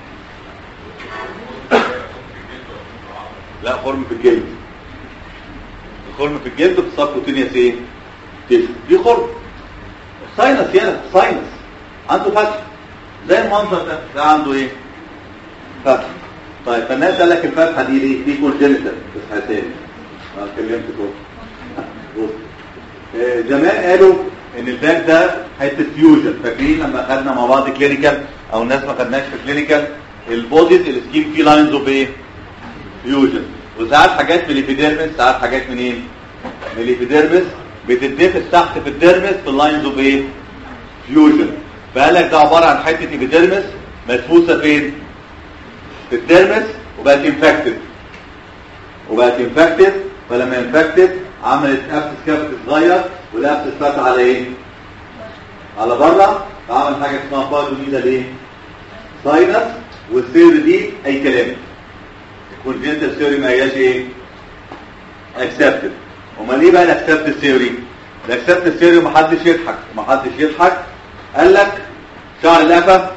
لا خرم في الجلد الخرم في الجلد في السبكوتينيوس ايه تيشو دي خرم ساينس يلا ساينس عنده فتح زي المنظر ده ده عنده ايه فتح طيب فالناس قال لك الفتحه دي ليه دي كونجنتال بس تاني ما اتكلمت كده بص آه، زمان قالوا ان الباك ده حته فيوجن فاكرين لما خدنا مع بعض كلينيكال او الناس ما خدناش في كلينيكال البوديز السكيم فيه لاينز اوف ايه فيوجن وساعات حاجات من الابيديرمس ساعات حاجات منين من الابيديرمس بتتنفس تحت في الديرمس في اللاينز اوف ايه فيوجن فقال لك ده عباره عن حته ابيديرمس مدفوسه فين في الديرمس وبقت انفكتد وبقت انفكتد فلما انفكتد عملت ابسس كافيتي صغير والابسس فتح على ايه على بره فعمل حاجه اسمها فايبروميدا ليه ساينس والسير دي اي كلام الكونجنتال ثيوري ما هياش ايه اكسبتد امال ايه بقى الاكسبتد ثيوري الاكسبتد ثيوري محدش يضحك محدش يضحك قال لك شعر القفا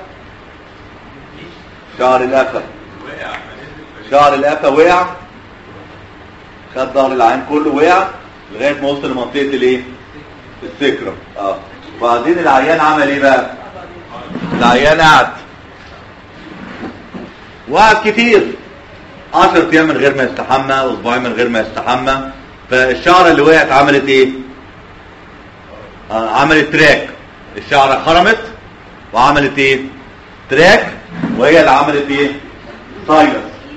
شعر القفا شعر القفا وقع خد ظهر العين كله وقع لغايه ما وصل لمنطقه الايه السكرم اه وبعدين العيان عمل ايه بقى العيان قعد وقعد كتير 10 ايام من غير ما يستحمى اسبوعين من غير ما يستحمى فالشعره اللي وقعت عملت ايه آه عملت تراك الشعره خرمت وعملت ايه تراك وهي اللي عملت ايه ساينس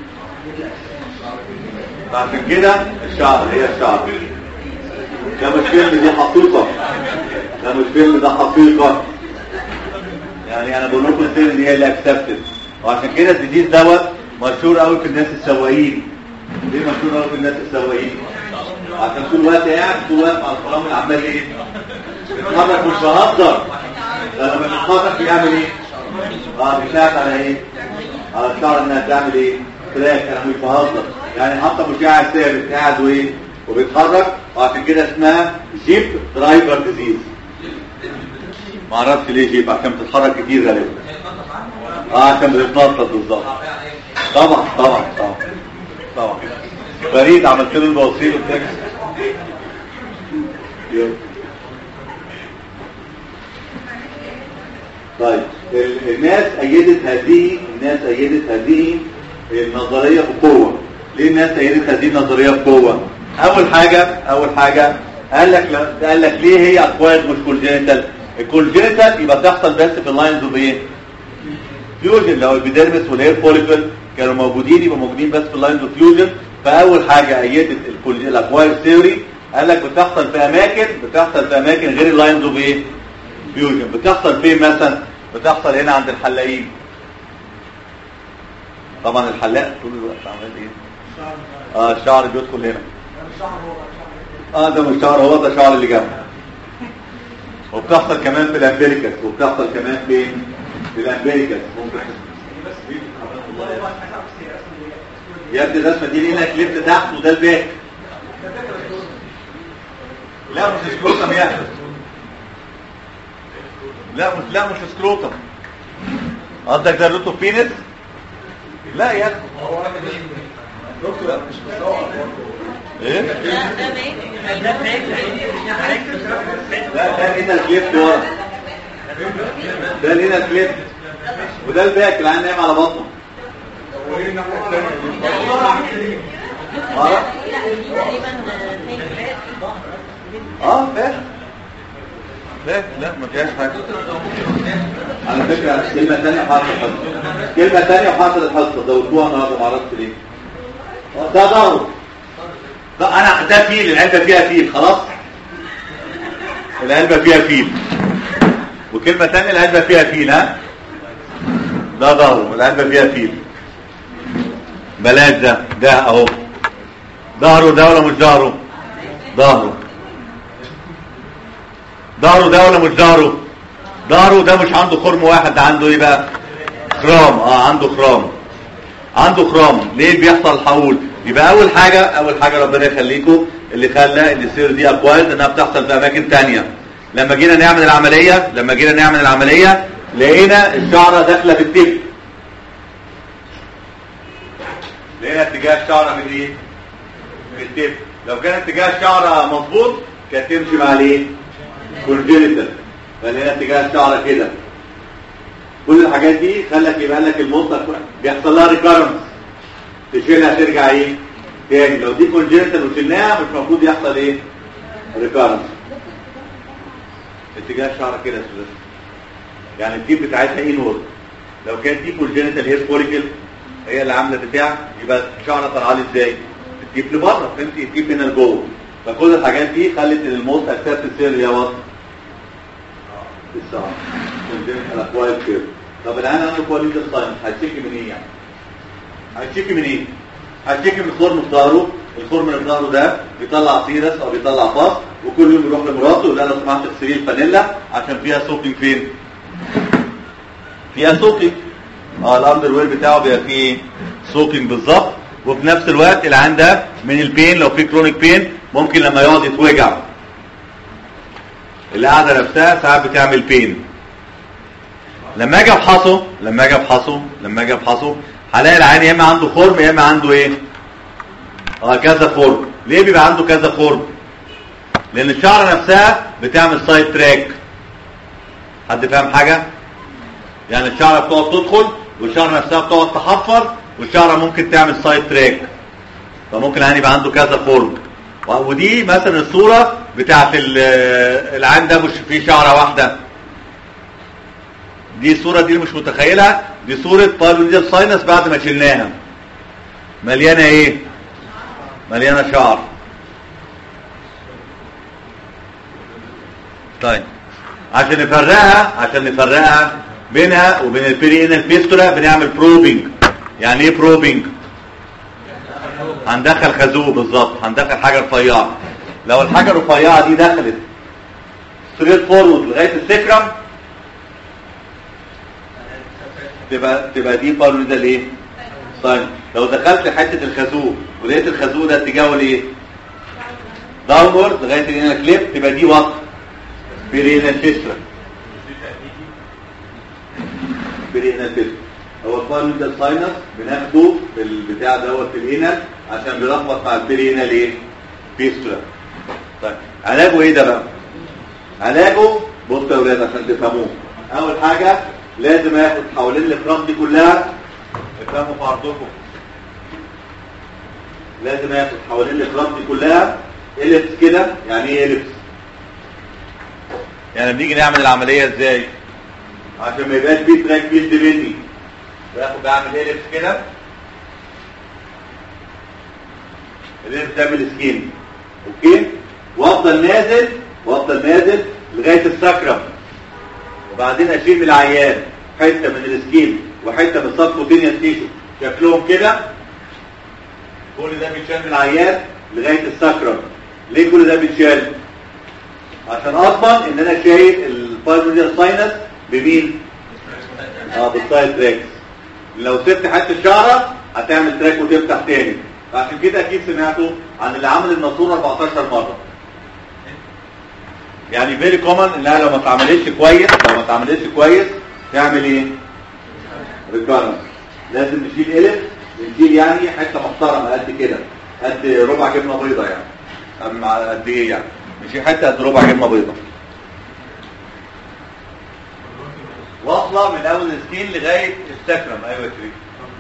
فعشان كده الشعر هي الشعر ده مش فيلم دي حقيقة ده مش فيلم ده حقيقة يعني انا بقول لكم الفيلم دي هي اللي اكسبتد وعشان كده الديزيز دوت مشهور قوي في الناس السواقين ليه مشهور قوي في الناس السواقين عشان طول الوقت قاعد طول الوقت على الفرامل عمال ايه بيتحرك مش بهزر ده لما بيتحرك بيعمل ايه اه بيساعد على ايه على الشعر انها تعمل ايه تراك انا مش بهزر يعني حتى مش قاعد ثابت قاعد وايه وبيتحرك وعشان كده اسمها جيب درايفر ديزيز ما اعرفش ليه جيب عشان بتتحرك كتير غالبا اه عشان بتتنطط بالظبط طبعا طبعا طبعا طبعا فريد عملت له البوصيل والتاكس يلا. طيب ال- الناس أيدت هذه الناس أيدت هذه النظرية بقوة ليه الناس أيدت هذه النظرية بقوة أول حاجة أول حاجة قال لك لا- قال لك ليه هي أكوايرد مش كونجينيتال الكونجينيتال يبقى بتحصل بس في اللاينز اوف ايه فيوجن لو البيديرمس والهير فوليكل كانوا موجودين يبقوا موجودين بس في اللاينز اوف فيوجن فاول حاجه ايدت الاكواير ثيوري قال لك بتحصل في اماكن بتحصل في اماكن غير اللاينز اوف ايه فيوجن بتحصل فين مثلا بتحصل هنا عند الحلاقين طبعا الحلاق طول الوقت عمال ايه اه الشعر بيدخل هنا اه ده مش شعر هو ده شعر اللي جنبه وبتحصل كمان في الامبيريكس وبتحصل كمان فين في الامبيريكس ممكن يا ابني الرسمه دي ليها كليب تحت وده الباك لا مش سكروتم يا أحمد. لا مش لا مش سكروتم قصدك ده الروتو بينس لا يا أخي. لا مش مصور ايه لا ده هنا الكليب ورا ده هنا الكليب وده الباك اللي نايم على بطنه وليه الناحية الثانية ورا اه فاهم لا لا ما فيهاش حاجه على فكره كلمه ثانيه حصلت حصل كلمه ثانيه وحصلت حصل زودوها النهارده ما اعرفش ليه آه، ده ضرب ده انا ده فيل العلبه فيها فيل خلاص العلبه فيها فيل وكلمه ثانيه العلبه فيها فيل ها ده ضرب العلبه فيها فيل بلاش ده ده اهو ظهره ده ولا مش ظهره ظهره ظهره ده ولا مش ظهره ظهره ده مش عنده خرم واحد ده عنده ايه بقى خرام اه عنده خرام عنده خرام ليه بيحصل حول يبقى اول حاجة اول حاجة ربنا يخليكم اللي خلى ان السير دي اكوايرد انها بتحصل في اماكن تانية لما جينا نعمل العملية لما جينا نعمل العملية لقينا الشعره داخله في التب لقينا اتجاه الشعره في الايه في التب لو كان اتجاه الشعره مظبوط كانت تمشي مع الايه كونجنتال فلقينا اتجاه الشعره كده كل الحاجات دي خلك يبقى لك المطلق بيحصل لها ريكارنس تشيلها ترجع ايه تاني لو دي كونجنتال وشلناها مش المفروض يحصل ايه ريكارنس اتجاه الشعر كده يا استاذ يعني التيب بتاعتها انورد لو كانت دي كونجنتال هير فوليكل هي اللي عامله بتاع يبقى الشعر طالعه لي ازاي التيب لبره فهمتي التيب هنا لجوه فكل الحاجات دي خلت ان الموت اساس السير يا وسط الشعر كونجنتال اكواير كير طب الان انا كواليتي ساينس هتشيكي من ايه يعني هتشيكي من ايه هتشيكي من خرم في ظهره الخرم اللي في ظهره ده بيطلع سيرس او بيطلع فاس وكل يوم يروح لمراته يقول لها لو سمحت اغسلي الفانيلا عشان فيها سوكينج فين فيها سوكينج اه الاندر وير بتاعه بيبقى فيه سوكينج بالظبط وفي نفس الوقت العين ده من البين لو في كرونيك بين ممكن لما يقعد يتوجع القعده نفسها ساعات بتعمل بين لما اجي افحصه لما اجي افحصه لما اجي افحصه هلاقي العين يا اما عنده خرم يا اما عنده ايه اه كذا خرم ليه بيبقى عنده كذا خرم لان الشعره نفسها بتعمل سايد تراك حد فاهم حاجه يعني الشعره بتقعد تدخل والشعره نفسها بتقعد تحفر والشعره ممكن تعمل سايد تراك فممكن العين يبقى عنده كذا خرم ودي مثلا الصوره بتاعت العين ده مش فيه شعره واحده دي الصوره دي مش متخيلها دي صوره بالونيزال ساينس بعد ما شلناها مليانه ايه مليانه شعر طيب عشان نفرقها عشان نفرقها بينها وبين البيرينال فيستولا بنعمل بروبنج يعني ايه بروبنج هندخل خازوق بالظبط هندخل حاجه رفيعه لو الحاجه الرفيعه دي دخلت ستريت فورورد لغايه السكرم تبقى تبقى دي بالونيزال ايه طيب لو دخلت حته الخازوق ولقيت الخازوق ده اتجاهه لايه داونورد لغايه الانال كليب تبقى دي وقت بيرينال فيسترا بيرينال فيسترا هو البالونيزال ساينس بناخده بالبتاع دوت في الانال عشان بيلخبط مع البيرينال ايه فيسترا طيب علاجه ايه ده بقى علاجه بصوا يا ولاد عشان تفهموه اول حاجه لازم اخد حوالين الاكرام دي كلها افهموا في عرضكم لازم اخد حوالين الاكرام دي كلها اليبس كده يعني ايه اليبس يعني بنيجي نعمل العمليه ازاي عشان ما يبقاش فيه تراك بيلد مني باخد بعمل اليبس كده الاليبس ده بالسكين اوكي وافضل نازل وافضل نازل لغايه السكرم وبعدين اشيل من العيان حته من السكين وحته من السبكوتينيوس تيشو شكلهم كده كل ده بيتشال من العيان لغايه السكرم ليه كل ده بيتشال عشان اضمن ان انا شايل البالمونيال ساينس بمين اه بالسايد تراكس لو سبت حته الشعره هتعمل تراك وتفتح تاني فعشان كده اكيد سمعتوا عن اللي عمل الناسور 14 مره يعني فيري كومن انها لو ما اتعملتش كويس لو ما اتعملتش كويس تعمل ايه ريكارنس لازم نشيل الف نشيل يعني حته محترمه قد كده قد ربع جبنه بيضه يعني اما قد ايه يعني نشيل حته قد ربع جبنه بيضه واصله من اول السكين لغايه السكرم ايوه يا شريف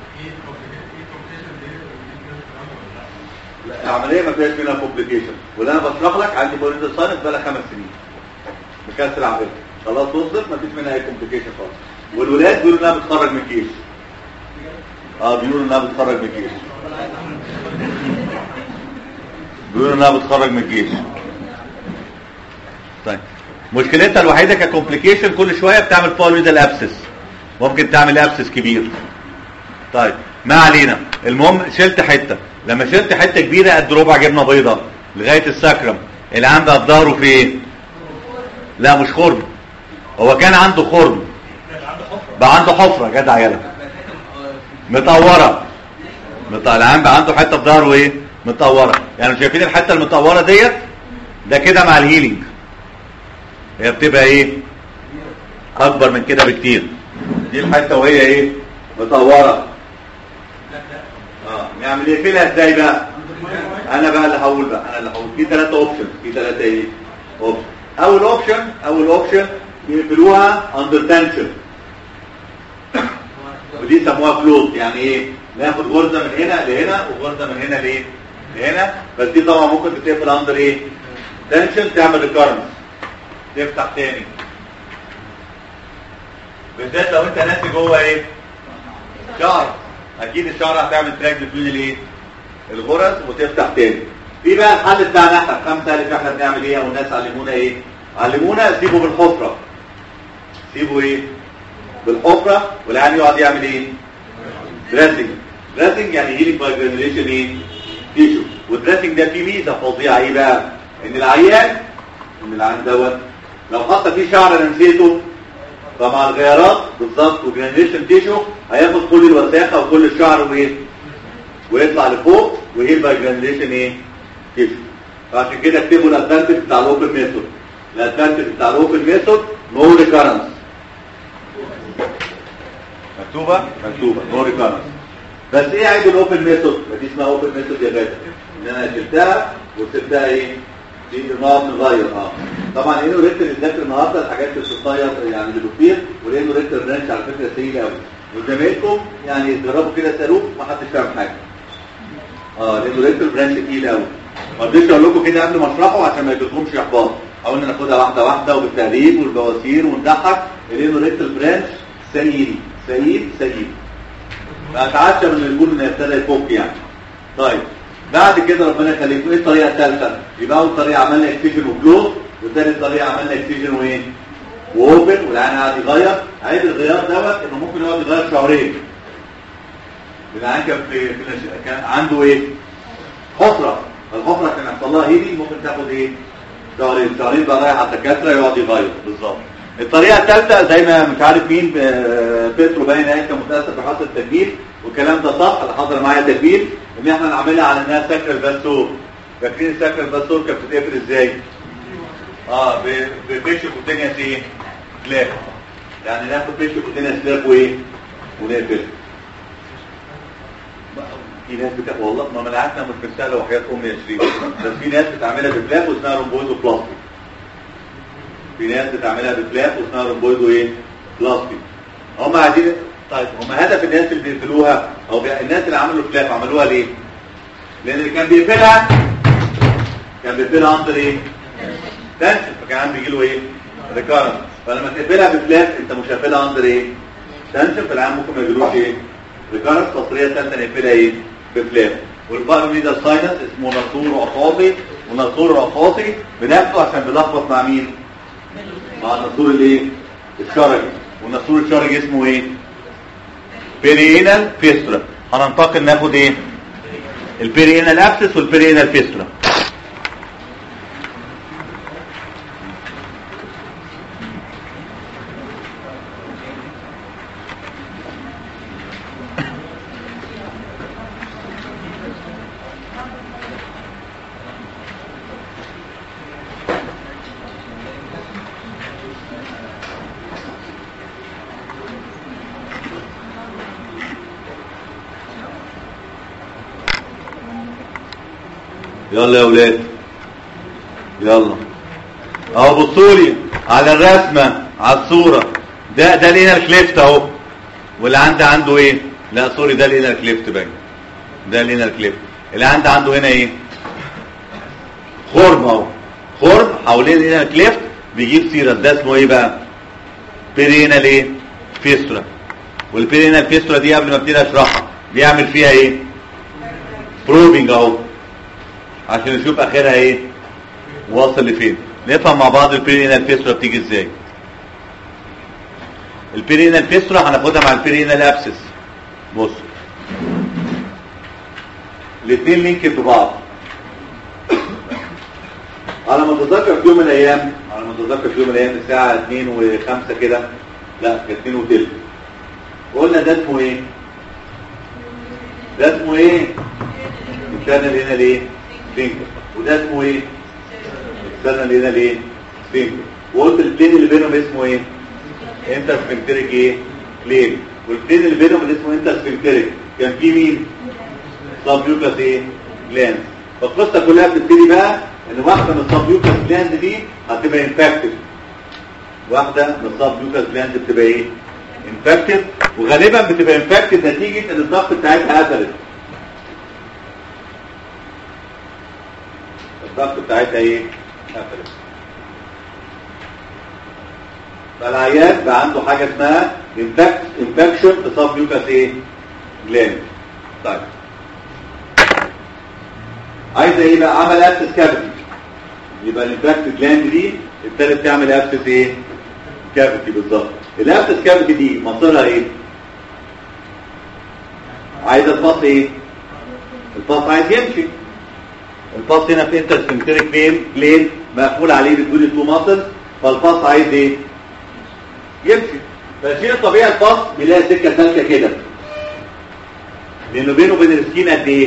لا العمليه ما فيهاش منها كومبليكيشن واللي انا بشرح لك عندي بوليد ساينس بقى خمس سنين بكاس العمليه خلاص وصلت ما فيش منها اي كومبليكيشن خالص والولاد بيقولوا انها بتخرج من الجيش اه بيقولوا انها بتخرج من الجيش بيقولوا انها بتخرج من الجيش طيب مشكلتها الوحيده ككومبليكيشن كل شويه بتعمل بوليدال ابسس ممكن تعمل ابسس كبير طيب ما علينا المهم شلت حته لما شلت حته كبيره قد ربع جبنه بيضه لغايه السكرم العام بقى في ظهره في ايه لا مش خرم هو كان عنده خرم بقى عنده حفره جدع يلا مطوره مط... العام بقى عنده حته في ظهره ايه مطوره يعني شايفين الحته المطوره ديت ده كده مع الهيلينج هي بتبقى ايه اكبر من كده بكتير دي الحته وهي ايه مطوره اه نعمل ايه فيها ازاي بقى انا بقى اللي هقول بقى انا اللي هقول في ثلاثه اوبشن في ثلاثه ايه اوبشن اول اوبشن اول اوبشن يقفلوها اندر تنشن ودي يسموها كلوز يعني ايه ناخد غرزه من هنا لهنا وغرزه من هنا لايه لهنا بس دي طبعا ممكن تتقفل اندر ايه تنشن تعمل ريكارنس تفتح تاني بالذات لو انت ناسي جوه ايه شعر اكيد الشعر هتعمل تراك بين الايه الغرز وتفتح تاني في بقى الحل بتاعنا احنا خمسه الف احنا بنعمل ايه او الناس علمونا ايه علمونا سيبه بالحفره سيبه ايه بالحفره والعيان يقعد يعمل ايه دراسنج دراسنج يعني هيلينج باي جنريشن ايه تيشو والدراسنج ده فيه ميزه فظيعه ايه بقى ان العيان ان العيان دوت لو حط فيه شعر انا نسيته فمع الغيارات بالظبط وجنريشن تيشو هياخد كل الوساخه وكل الشعر وايه ويطلع لفوق وهيل باي جنريشن ايه تيشو فعشان كده اكتبوا الادفانتج بتاع الاوبن ميثود الادفانتج بتاع الاوبن ميثود نو ريكارنس مكتوبه مكتوبه نو ريكارنس بس ايه عيب الاوبن ميثود دي اسمها اوبن ميثود يا باشا ان انا شلتها وسبتها ايه دي نقعد نغير اه طبعا لانه ريتر الذاكر النهارده الحاجات اللي بتتغير يعني اللي بتطير ولانه ريتر برانش على فكره سيء قوي وزمايلكم يعني تجربوا كده اسالوه ما حدش فاهم حاجه اه لانه ريتر برانش تقيل قوي ما رضيتش اقول لكم كده قبل ما اشرحه عشان ما يجيلكمش احباط حاولنا ناخدها واحده واحده وبالتهريب والبواسير ونضحك لانه ريتر برانش سيء سيء سيء فاتعشى من اللي يقول ان ابتدى يفك يعني طيب بعد كده ربنا يخليكم ايه الطريقه الثالثه يبقى اول طريقه عملنا اكسجن وكلوز وثاني طريقه عملنا اكسجن وايه واوبن والعين قاعد يغير عيب الغيار دوت انه ممكن يقعد يغير شهرين العين كان في في نش- كان عنده ايه حفره الحفره كان يحصل لها هيلي ممكن تاخد ايه شهرين شهرين بقى رايح على الدكاتره يقعد يغير بالظبط الطريقه الثالثه زي ما مش عارف مين آه، بيترو باين قال كان متاثر بحصه التجميل والكلام ده صح اللي حصل معايا تجميل ان احنا نعملها على انها سكر الباسور فاكرين السكر الباسور كانت بتتقفل ازاي؟ اه ب- ببيشك والدنيا ايه؟ سلاك يعني ناخد بيشك والدنيا سلاك وايه؟ ونقفل في ناس بتاع والله ما منعتنا من الفرسالة وحياة أمي يا شريف بس في ناس بتعملها بفلاك واسمها رومبويدو بلاستيك في ناس بتعملها بفلاك واسمها رومبويدو ايه؟ بلاستيك هم عايزين طيب هم هدف الناس اللي بيقفلوها او بي... الناس اللي عملوا فلاك عملوها ليه؟ لان اللي كان بيقفلها كان بيقفلها عن طريق ايه؟ تنشن فكان عم بيجي له ايه؟ ريكارنس فلما تقفلها بفلاك انت مش قافلها عن طريق ايه؟ تنشن فالعام ممكن ما يجيلوش ايه؟ ريكارنس فالطريقه الثالثه نقفلها ايه؟ بفلاك والباراميدا ساينس اسمه ناسور عقاطي وناسور عقاطي بنفسه عشان بيلخبط مع مين؟ مع الناسور الايه؟ الشرجي والناسور الشرجي اسمه ايه؟ بيرينال فيسترا هننتقل ناخد ايه؟ البيرينال ابسس والبيرينال فيسترا يلا يا ولاد يلا اهو بصوا لي على الرسمه على الصوره ده ده لينا الكليفت اهو واللي عندي عنده ايه لا سوري ده لينا الكليفت باين ده لينا الكليفت اللي عندي عنده هنا ايه خرم اهو خرم حوالين لينا الكليفت بيجيب سيرس ده اسمه ايه بقى بيرينا ليه فيسترا والبيرينا الفيسترا دي قبل ما ابتدي اشرحها بيعمل فيها ايه بروبنج اهو عشان نشوف اخرها ايه واصل لفين نفهم مع بعض البيرينال فيسترا بتيجي ازاي البيرينال فيسترا هناخدها مع البيرينال ابسس بص الاثنين لينك ببعض على ما اتذكر في يوم من الايام على ما اتذكر في يوم من الايام الساعه 2 و5 كده لا كانت 2 وثلث قلنا ده اسمه ايه ده اسمه ايه الشانل هنا ليه فينجر وده اسمه ايه الشانل هنا ليه فينجر وقلت البين اللي بينهم اسمه ايه انترسفنكتريك ايه بلين والبلين اللي بينهم اللي اسمه انترسفنكتريك كان في مين سبيوكاس ايه جلاند فالقصه كلها بتبتدي بقى ان واحده من السبيوكاس جلاند دي هتبقى انفكتد واحده من السبيوكاس جلاند بتبقى ايه انفكتد وغالبا بتبقى انفكتد نتيجه ان الضغط بتاعتها قفلت الضغط بتاعتها ايه قفلت فالعيان بقى عنده حاجه اسمها انفكشن في سبيوكاس ايه جلاند طيب عايزه ايه بقى عمل ابسس كافيتي يبقى الانفكت جلاند دي ابتدت تعمل ابسس ايه كافيتي بالظبط الابسس كافيتي دي مصيرها ايه عايزه الباص ايه الباص عايز يمشي الباص هنا في انترسنتريك بين بلين مقفول عليه بتقول التو ماسلز فالباص عايز ايه يمشي فالشيء الطبيعي الباص بيلاقي سكه سالكه كده لانه بينه وبين السكين قد ايه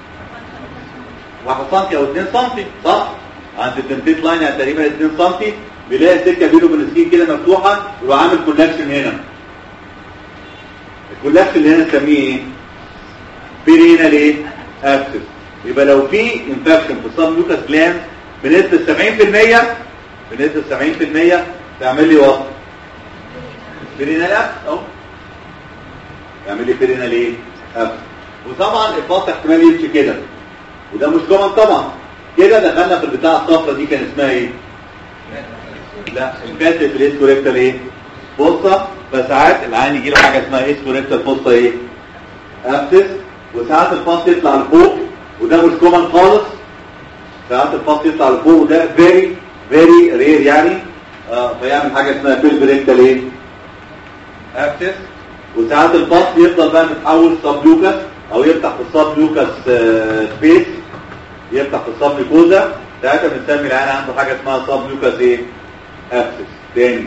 1 سم او 2 سم صح عند التمبيت لاين يعني تقريبا 2 سم بيلاقي السكه بينه وبين السكين كده مفتوحه يروح عامل كونكشن هنا الكونكشن اللي هنا نسميه ايه بيرينال ايه ابسس يبقى لو في انفكشن في الصاب لوكاس جلاند بنسبه 70% بنسبه 70% تعمل لي وقت بيرينال ابسس اهو يعمل لي بيرينال ايه ابسس وطبعا الباص احتمال يمشي كده وده مش كومن طبعا كده دخلنا في البتاعه الصفرا دي كان اسمها ايه لا الكاتب في الاسكوريكتال ايه بصه فساعات العين يجي له حاجه اسمها اسكوريكتال بصه ايه ابسس وساعات الفاص يطلع لفوق وده مش كومن خالص ساعات الفاص يطلع لفوق وده فيري فيري رير يعني آه فيعمل حاجه اسمها بيلبريكتال ايه ابسس وساعات الفاص يفضل بقى متحول سبلوكس او يفتح في الصاب لوكاس سبيس يفتح في الصاب ليكوزا ساعتها بنسمي العيان عنده حاجه اسمها صاب لوكاس ايه ابسس تاني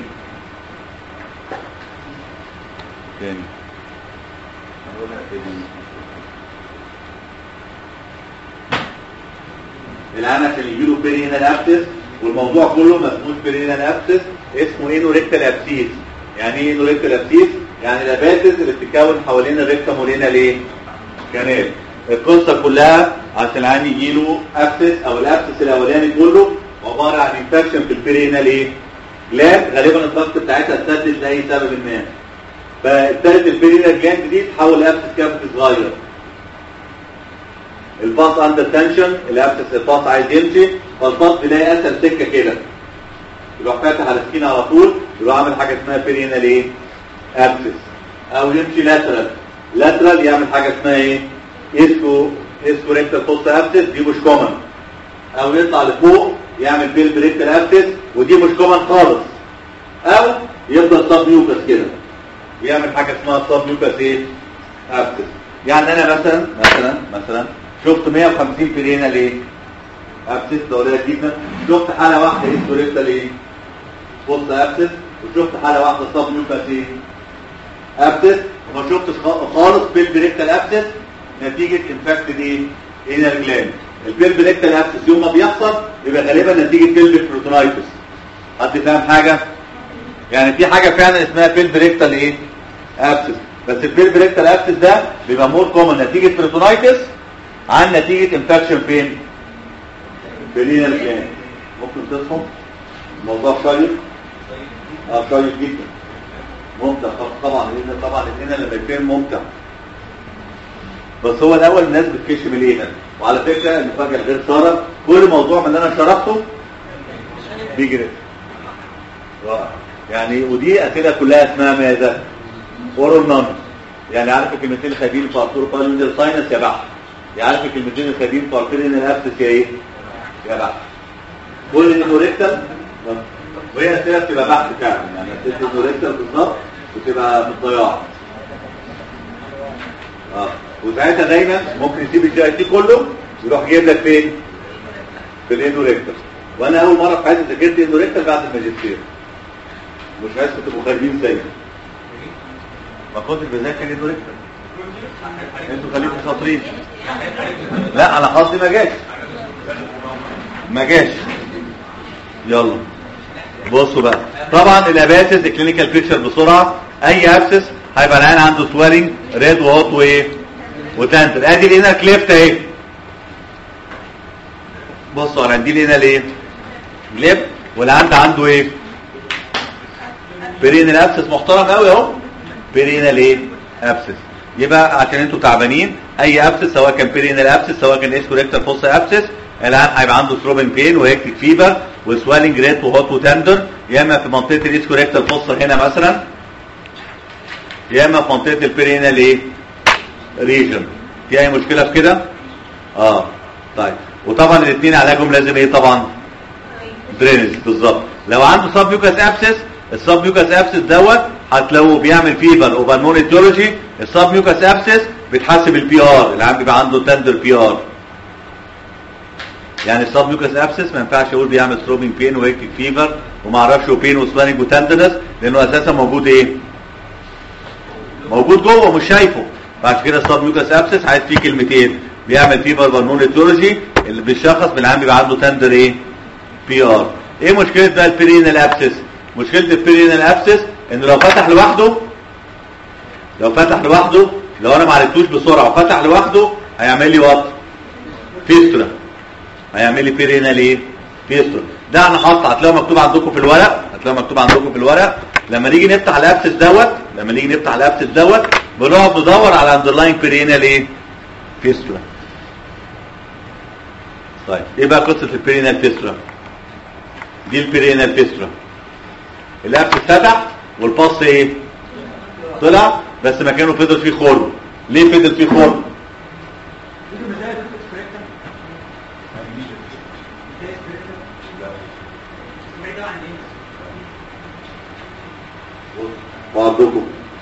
تاني العيان عشان يجيله بيرينال ابسس والموضوع كله ما اسموش بيرينال ابسس اسمه ايه ريكتال ابسيس يعني ايه ريكتال ابسيس يعني الاباتس اللي بتتكون حوالين الريكتم ولينا ليه كانال القصه كلها عشان العيان يجي له ابسس او الابسس الاولاني كله عباره عن انفكشن في البرينال ايه جلاند غالبا الضغط بتاعتها اتسدد لاي سبب ما فابتدت البرينال جلاند دي تحول لابسس كافيتي صغير الباص اندر تنشن الابسس الباص عايز يمشي فالباص بيلاقي اسهل سكه كده يروح فاتح على السكين على طول يروح عامل حاجه اسمها برينال ايه ابسس او يمشي لاترال لاترال يعمل حاجه اسمها ايه اسكو اسكو ريكتال بوست ابسس دي مش كومن او يطلع لفوق يعمل بيل ريكتال ابسس ودي مش كومن خالص او يفضل سب نيوكس كده يعمل حاجه اسمها سب نيوكس ايه ابسس يعني انا مثلا مثلا مثلا شفت 150 برينا ليه ابسس ده قليل جدا شفت حاله واحده اسكو ريكتال ايه بوست ابسس وشفت حاله واحده سب نيوكس ايه ابسس وما شفتش خالص بيل ريكتال ابسس نتيجة انفكتد ايه؟ انر جلاند البيلب ريكتال ابسس يوم ما بيحصل يبقى غالبا نتيجة بيلب بروتونايتس حد فاهم حاجة؟ يعني في حاجة فعلا اسمها بيلب ريكتال ايه؟ ابسس بس البيلب ريكتال ابسس ده بيبقى مور كومن نتيجة بروتونايتس عن نتيجة انفكشن فين؟ في الانر جلاند ممكن تصحوا؟ الموضوع شيق؟ اه شيق جدا ممتع طبعا لان طبعا الانر لما يكون ممتع بس هو الاول الناس بتكش من الايه وعلى فكره المفاجاه الغير ساره كل موضوع من اللي انا شرحته بيجري رائع يعني ودي اسئله كلها اسمها ماذا اورال نون يعني عارف الكلمتين الخبير بتوع الطرق بالونير ساينس يا بحث عارف الكلمتين الخبير بتوع الفيرين الابسس يا ايه يا بحث كل الانوريكتال وهي اسئله بتبقى بحث فعلا يعني اسئله الانوريكتال بالظبط بتبقى بالضياع اه وساعتها دايما ممكن يسيب الجي اي تي كله يروح جايب لك فين في الاندوريكتر وانا اول مره في حياتي ذاكرت اندوريكتر بعد الماجستير مش عايز تبقوا خارجين زيي ما كنتش بذاكر اندوريكتر انتوا خليكم شاطرين لا انا قصدي ما جاش ما جاش يلا بصوا بقى طبعا الاباسس الكلينيكال بيكتشر بسرعه اي ابسس هيبقى العين عنده سويلنج ريد وهوت وايه وتنتر ادي لقينا كليفت اهي بصوا انا دي لقينا ليه كليف والعند عنده ايه بيرينال ابسس محترم قوي اهو بيرينال ايه ابسس يبقى عشان انتوا تعبانين اي ابسس سواء كان بيرينال ابسس سواء كان اسكوريكتال فوس ابسس الان هيبقى عنده ثروبين بين وهيكتيك فيبر وسويلنج ريت وهوت وتندر يا اما في منطقه الاسكوريكتال فوس هنا مثلا يا اما في منطقه البيرينال ايه ريجن في اي مشكله في كده اه طيب وطبعا الاثنين علاجهم لازم ايه طبعا درينج بالظبط لو عنده سب يوكاس ابسس السب يوكاس ابسس دوت هتلاقوه بيعمل فيبر اوفر ايتيولوجي السب يوكاس ابسس بتحسب البي ار العيان بيبقى عنده تندر بي ار يعني السب يوكاس ابسس ما ينفعش اقول بيعمل ثروبينج بين وهيكتيك فيبر وما اعرفش بين وسوانينج وتندرنس لانه اساسا موجود ايه موجود جوه مش شايفه بعد كده السب يوكاس ابسس عايز فيه كلمتين بيعمل فيبر بالمونيتولوجي اللي بيشخص من العام بيبقى عنده تندر ايه بي ار ايه مشكله بقى البيرينال ابسس مشكله البيرينال ابسس ان لو فتح لوحده لو فتح لوحده لو انا ما عرفتوش بسرعه وفتح لوحده هيعمل لي وات فيستولا هيعمل لي بيرينال ايه فيستولا ده انا حاطط هتلاقوه مكتوب عندكم في الورق هتلاقوه مكتوب عندكم في الورق لما نيجي نفتح الابسس دوت لما نيجي نفتح الابسس دوت بنقعد ندور على اندرلاين بيرينال ايه فيستولا طيب ايه بقى قصه البيرينال فيستولا دي البيرينال فيستولا الابس اتفتح والباص ايه طلع بس مكانه فضل فيه خرم ليه فضل فيه خرم وعندكم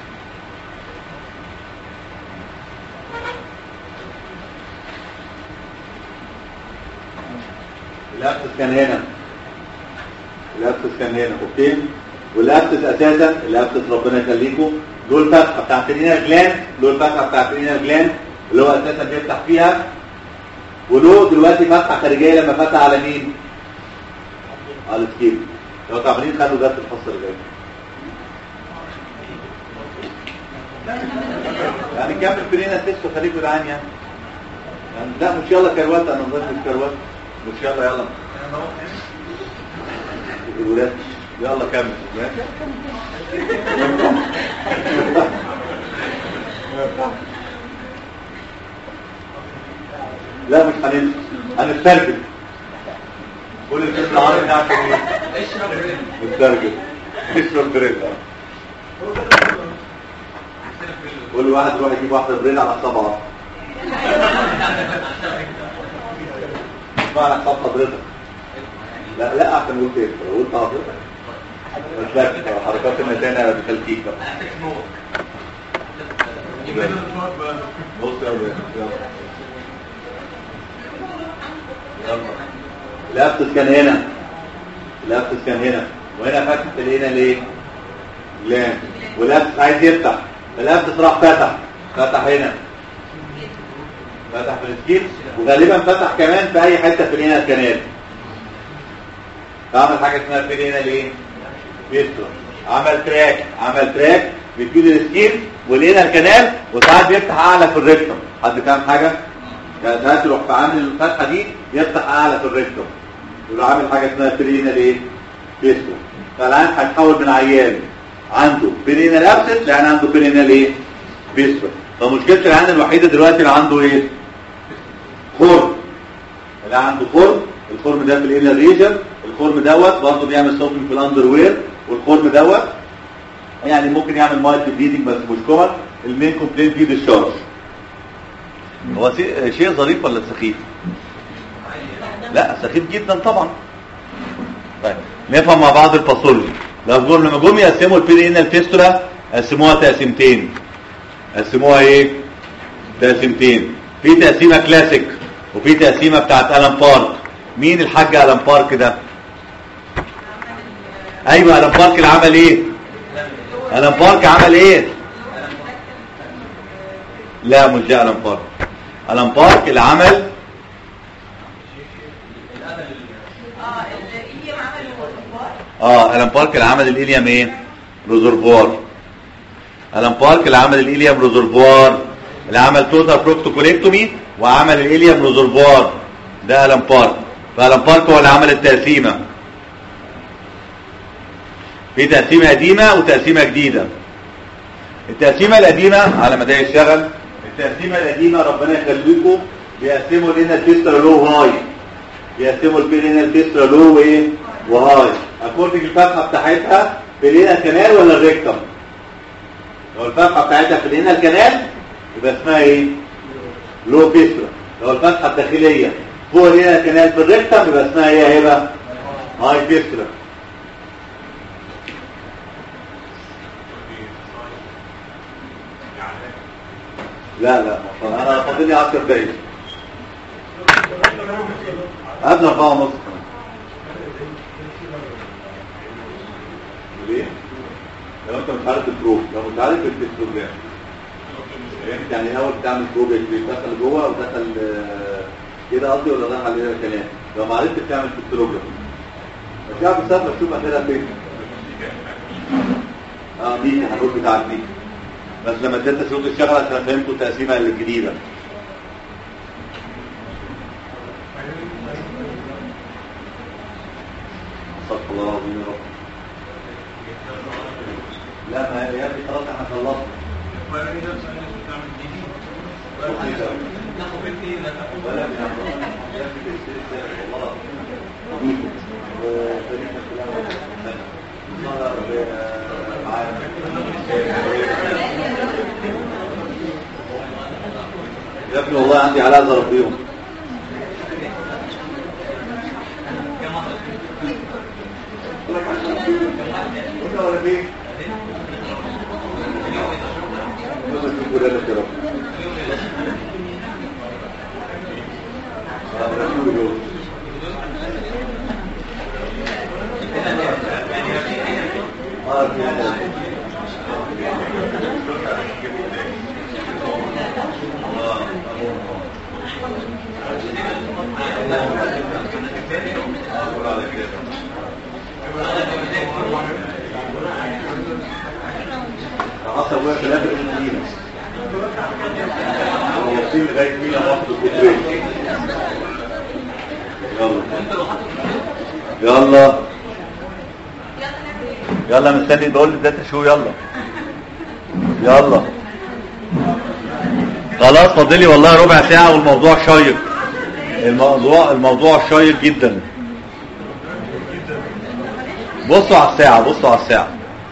الابسس كان هنا الابسس كان هنا اوكي والابسس اساسا الابسس ربنا يخليكم دول فتحه بتاعت الانر جلاند دول فتحه بتاعت الانر جلاند اللي هو اساسا بيفتح فيها وله دلوقتي فتحه خارجيه لما فتح على مين؟ على السكين لو تعبانين خلوا ده في الفصل اللي جاي يعني كمل برينا تيست وخليكوا جدعان يعني يعني لا مش يلا كروات انا نظن مش كروات مش يلا يلا الولاد يلا كمل لا مش هننسى هنسترجل قول الفيلم العربي ده عشان ايه؟ اشرب ريل نسترجل اشرب بريل قول واحد يروح يجيب واحدة بريل على صبعه اسمع على حساب حضرتك لا لا عشان قلت ايه قلت حضرتك مش لك حركات المتانة بتلكيك بقى بص يا ولاد يلا يلا الابتس كان هنا الابتس كان هنا وهنا فتحت لقينا ليه لا والابتس عايز يفتح الابتس راح فتح فتح هنا فتح في السكيل وغالبا فتح كمان في اي حته في الهنا الكنال فعمل حاجه اسمها في الهنا ليه بيستر عمل تراك عمل تراك بتجيب السكيل ولقينا الكنال وساعات بيفتح اعلى في الريكتوم حد فاهم حاجه يعني ساعات يروح في عامل الفتحه دي يفتح اعلى في الريكتوم يبقى عامل حاجه اسمها برينا ايه بيستر فالعين هيتحول من عيان عنده برينا لابسس لعين عنده برينا ايه بيستر فمشكله العين الوحيده دلوقتي اللي عنده ايه خرم اللي عنده خرم الخرم ده في الانر ريجن الخرم دوت برضه بيعمل سوفن في الاندر وير والخرم دوت يعني ممكن يعمل مايلد بليدنج بس مش كومن المين كومبلين فيه ديشارج هو سي- شيء ظريف ولا سخيف لا سخيف جدا طبعا طيب نفهم مع بعض الباثولوجي لو جم لما جم يقسموا البيرينال فيستولا قسموها تقسيمتين قسموها ايه تقسيمتين في تقسيمه كلاسيك وفي تقسيمه بتاعت الان بارك مين الحاج الان بارك ده ايوه الان بارك اللي عمل ايه الان بارك عمل ايه لا مش ده الان بارك الان بارك اللي عمل اه الإيليوم عملوا الأخبار اه الان بارك اللي عمل الاليام ايه ريزرفوار الان بارك اللي عمل الاليام ريزرفوار اللي عمل توتال بروكتوكوليكتومي وعمل الاليام ريزرفوار ده الان بارك فالان بارك هو اللي عمل التقسيمه في تقسيمه قديمه وتقسيمه جديده التقسيمه القديمه على ما ده يشتغل التقسيمه القديمه ربنا يخليكم بيقسموا لنا الفيسترا لو وهاي بيقسموا البين الفيسترا لو وايه وهاي اكوردنج الفتحه بتاعتها في الهنا الكنال ولا الريكتم لو الفتحه بتاعتها في الهنا الكنال يبقى اسمها ايه لو فيسترا لو الفتحه الداخليه فوق الهنا الكنال في الريكتم يبقى اسمها ايه يا هبه هاي فيسترا لا لا ما انا فاضل لي 10 دقايق قبل 4 ونص كمان ليه؟ لو انت مش عارف البروف لو مش عارف البروجرام يعني انت يعني الاول بتعمل بروجرام دخل جوه ودخل آه، كده قصدي ولا دخل هنا كلام لو ما عرفتش تعمل بروجرام مش عارف السبب تشوف هتلاقيها فين اه مين هنقول بتاع مين بس لما اديت شروط الشغل عشان فهمتوا التقسيمه الجديده استغفر الله العظيم يا رب لا ما يا ابني خلاص احنا خلصنا ولا من أمراض. يا ابني بالسلسلة، والله العظيم. وتاريخنا في الأول. صار يا ابني والله عندي علاء ضربيهم قلنا ولا فين؟ يلا نشوف ولا لا يا رب. آه، رسول الله. آه، في الله. حصل وقت في الاخر المدينه واصلين لغايه مينا واحد الكترين يلا يلا يلا مستني بقول للداتا شو يلا يلا خلاص فاضلي والله ربع ساعة والموضوع شيق الموضوع الموضوع شيق جدا بصوا على الساعة بصوا على الساعة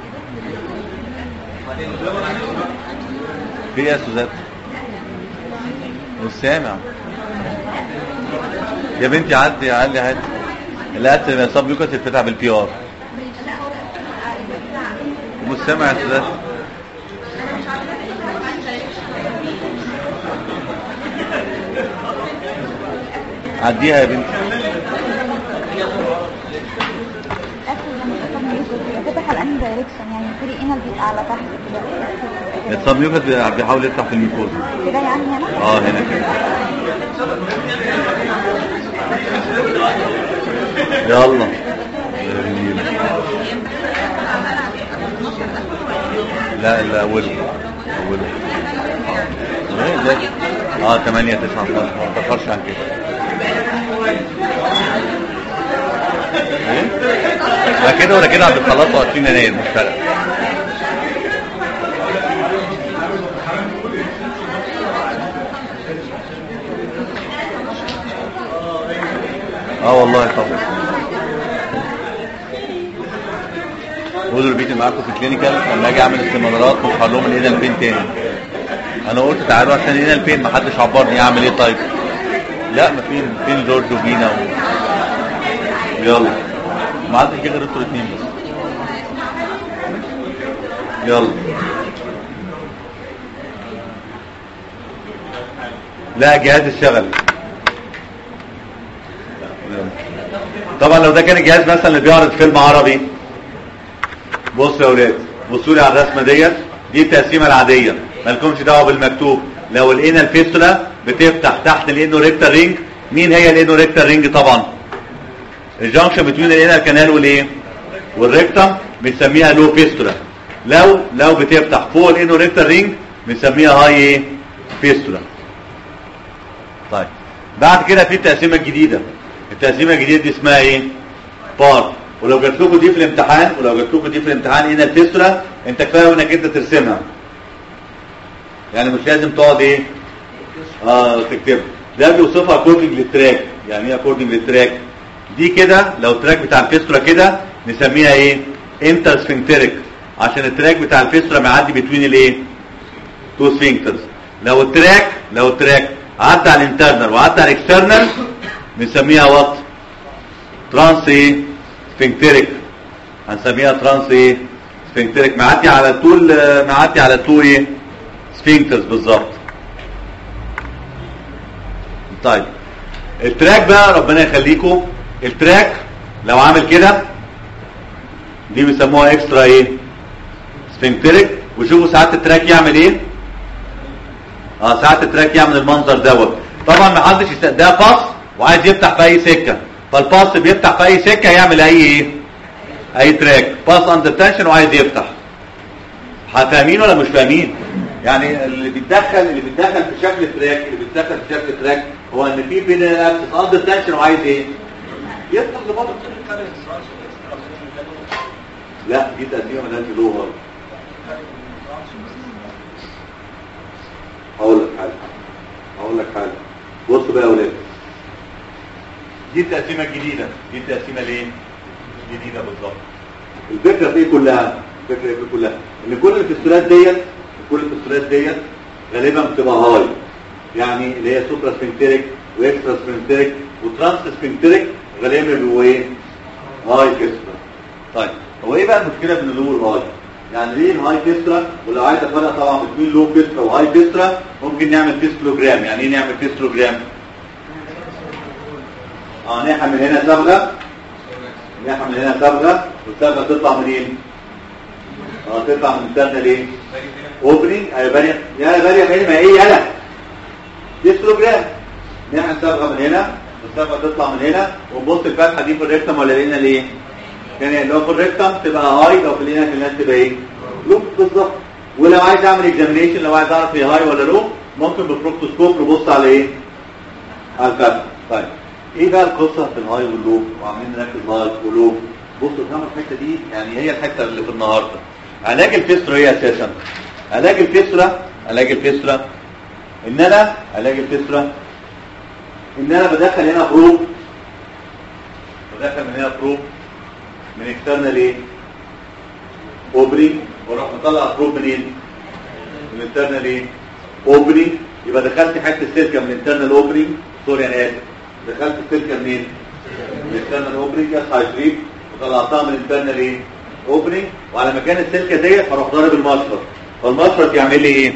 في ايه يا سوزات مش سامع يا بنتي عدي عدي عدي الات صاب يوكا تتفتح بالبي ار ومش سامع يا سوزات عديها يا بنتي فتح الان دايركشن يعني المفروض هنا بيبقى على تحت كده الصاب يوكا بيحاول يفتح في الميكوز كده يعني هنا اه هنا كده يلا لا لا اوله اوله ايه ده اه 8 9 12 ما تاخرش عن كده ايه لا كده ولا كده هتخلصوا 20 يناير مش فارقه اه والله طبعا قولوا البيت اللي معاكم في الكلينيكال لما اجي اعمل استمرارات مش هقول لهم الايد البين تاني انا قلت تعالوا عشان الايد البين ما حدش عبرني اعمل ايه طيب لا ما فين فين جورج وبينا و... يلا ما عندك غير انتوا الاثنين بس يلا لا جهاز الشغل طبعا لو ده كان الجهاز مثلا اللي بيعرض فيلم عربي بصوا يا اولاد بصوا لي على الرسمه ديت دي التقسيمه العاديه مالكمش دعوه بالمكتوب لو لقينا الفيستولا بتفتح تحت الانو ريكتال رينج مين هي الانو ريكتال رينج طبعا الجنكشن بين الانال كانال والايه والريكتم بنسميها لو فيستولا لو لو بتفتح فوق الانو ريكتال رينج بنسميها هاي ايه فيستولا طيب بعد كده في التقسيمه الجديده التقسيمه الجديده دي اسمها ايه بار ولو جات لكم دي في الامتحان ولو جات لكم دي في الامتحان هنا الفيستولا انت كفايه انك انت ترسمها يعني مش لازم تقعد ايه اه تكتبها ده بيوصفها اكوردنج للتراك يعني ايه اكوردنج للتراك دي كده لو التراك بتاع الفيستولا كده نسميها ايه انتر سفنكتريك عشان التراك بتاع الفيستولا معدي بتوين الايه تو سفنكترز لو التراك لو التراك عدى على الانترنال وعدى على الاكسترنال بنسميها وات ترانس ايه سفنكتريك هنسميها ترانس ايه سفنكتريك معدي على طول معدي على تو ايه سفنكترز بالظبط طيب التراك بقى ربنا يخليكم التراك لو عامل كده دي بيسموها اكسترا ايه سفنكتريك وشوفوا ساعات التراك يعمل ايه اه ساعات التراك يعمل المنظر دوت طبعا ما حدش يست- ده باص وعايز يفتح في اي سكه فالباص بيفتح في اي سكه يعمل اي ايه اي تراك باص اندر تنشن وعايز يفتح فاهمين ولا مش فاهمين يعني اللي بيتدخل اللي بيتدخل في شكل تراك اللي بيتدخل في شكل تراك هو ان في بين الاكسس اندر تنشن وعايز ايه يفتح لبره لا دي تقسيمه ملهاش لغه هقول لك حاجه هقول لك حاجه بص بقى يا ولاد دي التقسيمه الجديده دي التقسيمه ليه جديده بالظبط الفكره في ايه كلها الفكره في إيه كلها ان كل الفستولات ديت كل الفستولات ديت غالبا بتبقى هاي يعني اللي هي سوبرا سفنكتريك واكسترا سفنكتريك وترانس سفنكتريك غالبا بيبقوا ايه هاي كسرة طيب هو ايه بقى المشكله في اللور هاي يعني ليه الهاي كسرة ولو عايز افرق طبعا بين لو كسرة وهاي كسرة ممكن نعمل كيستلوجرام يعني ايه نعمل كيستلوجرام اه نحمل هنا صبغه نحمل هنا صبغه والصبغه تطلع منين اه تطلع من الدرجه ليه اوبننج ايوه باريا يا باريا فين ما ايه يلا كيستلوجرام نعمل صبغه من هنا والصبغه تطلع من هنا ونبص الفتحه دي في الريكتم ولا لقينا ليه كان لو في الريكتم تبقى هاي لو في لقينا في الناس تبقى ايه لو بالظبط ولو عايز اعمل اكزامينيشن لو عايز اعرف هي هاي ولا لو ممكن بالبروكتوسكوب نبص على ايه على الفتحه طيب ايه بقى القصه في الهاي واللو وعاملين نركز هاي ولو بصوا فهموا الحته دي يعني هي الحته اللي في النهارده علاج الفيسترا ايه اساسا علاج الفيسترا علاج الفيسترا ان انا علاج الفيسترا ان انا بدخل هنا بروب بدخل من هنا بروب من اكسترنال ايه اوبري واروح مطلع بروب منين من انترنال ايه اوبري يبقى دخلت حته سلكه من انترنال اوبري سوري انا اسف دخلت السلكه منين من انترنال اوبري يا هايدريب وطلعتها من انترنال ايه اوبري وعلى مكان السلكه ديت هروح ضارب المشرط فالمشرط يعمل لي ايه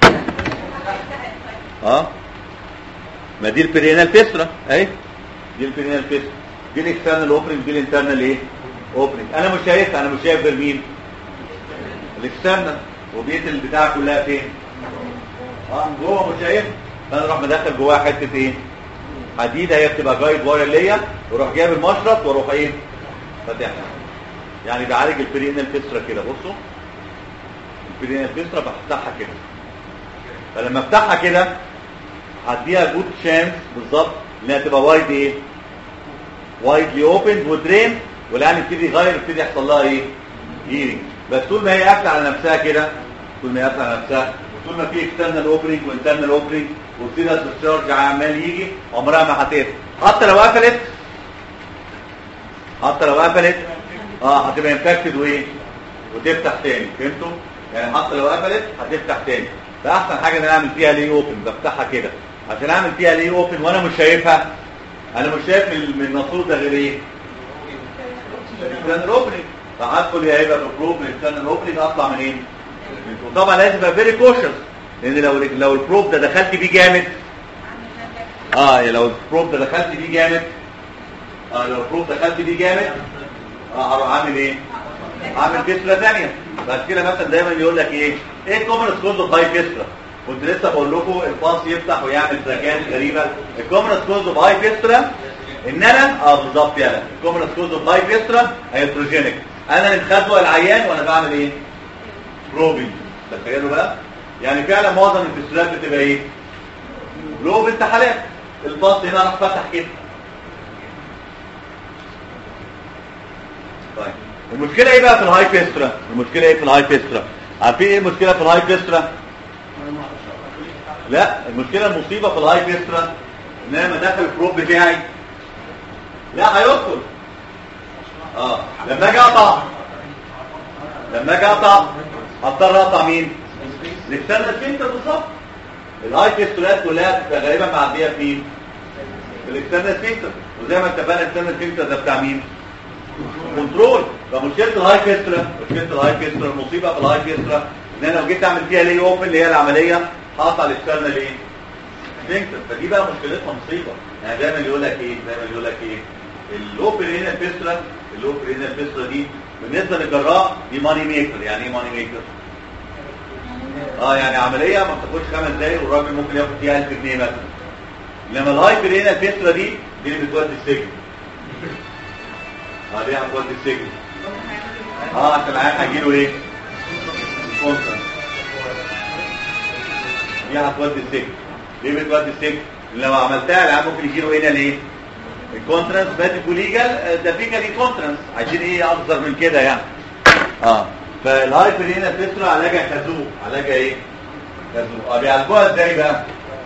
اه ما دي البرينال فيسترا اهي دي البرينال فيسترا دي الاكسترنال اوبرنج دي الانترنال ايه اوبرنج انا مش شايفها انا مش شايف غير مين الاكسترنال وبيت البتاع كلها فين اه من جوه مش شايف فانا اروح مدخل جواها حته ايه حديده هي بتبقى جايد واير ليا واروح جايب المشرط واروح ايه فاتحها يعني بعالج البرينال فيسترا كده بصوا البرينال فيسترا بفتحها كده فلما افتحها كده هديها جود شانس بالظبط انها تبقى وايد ايه وايدلي اوبن ودرين والان يبتدي يغير يبتدي يحصل لها ايه هيرنج بس طول ما هي قافله على نفسها كده طول ما هي قافله على نفسها وطول ما في اكسترنال اوبننج وانترنال اوبننج وسيرس ديسشارج عمال يجي عمرها ما هتقفل حتى لو قفلت حتى لو قفلت اه هتبقى انفكتد وايه وتفتح تاني فهمتوا يعني حتى لو قفلت هتفتح تاني فاحسن حاجه ان انا اعمل فيها ليه اوبن بفتحها كده عشان اعمل فيها ليه اوبن وانا مش شايفها انا مش شايف من من الناسور ده غير ايه الانترنال اوبننج فهدخل يا هيبقى في بروب من الانترنال اوبننج اطلع منين وطبعا لازم ابقى فيري كوشس لان لو لو البروب ده دخلت بيه جامد اه لو البروب ده دخلت بيه جامد اه لو البروب دخلت بيه جامد اه هروح عامل ايه عامل كسره ثانيه بعد كده مثلا دايما يقول لك ايه ايه كومن كوز اوف هاي كسره كنت لسه بقول لكم الباص يفتح ويعمل تراكات غريبه الكومنس كوز اوف هاي فيسترا ان انا اه بالظبط يلا الكومنس كوز اوف هاي فيسترا هيدروجينيك انا اللي مخزوق العيان وانا بعمل ايه؟ بروبنج تخيلوا بقى يعني فعلا معظم الفيستولات بتبقى ايه؟ لوب انتحالات الباص هنا راح فتح كده طيب المشكله ايه بقى في الهاي فيسترا المشكله ايه في الهاي فيسترا عارفين ايه المشكله في الهاي فيسترا لا المشكله المصيبه في الهاي فيسترا ان انا لما دخل البروب بتاعي لا هيدخل اه لما اجي اقطع لما اجي اقطع هضطر اقطع مين الاكسترنال فينتر بالظبط الهاي فيستولات كلها بتبقى غالبا معديه في مين في الاكسترنال فينتر وزي ما اتفقنا الاكسترنال فينتر ده بتاع مين كنترول فمشكله الهاي فيسترا مشكله الهاي فيسترا المصيبه في الهاي فيسترا ان انا لو جيت اعمل فيها لي اوبن اللي هي العمليه هقطع الاكسترنال ايه فينتر فدي بقى مشكلتها مصيبه يعني دايما يقول لك ايه دايما يقول لك ايه الاوبن هنا الفيسترا الاوبن هنا الفيسترا دي بالنسبه للجراح دي ماني ميكر يعني ايه ماني ميكر اه يعني عمليه ما بتاخدش خمس دقايق والراجل ممكن ياخد فيها 1000 جنيه مثلا انما الهايبر هنا الفيسترا دي دي اللي بتودي السجن اه دي هتودي السجن اه عشان العيان هيجيله ايه كونترا دي هتودي السجن ليه بتودي السجن لو عملتها العيان ممكن يجيله هنا ليه الكونترانس باتيكو ليجال ده فيجالي كونترانس عايزين ايه اكثر من كده يعني اه فالهايبر هنا فيسترا علاجها خازوق علاجها ايه خازوق اه بيعالجوها ازاي بقى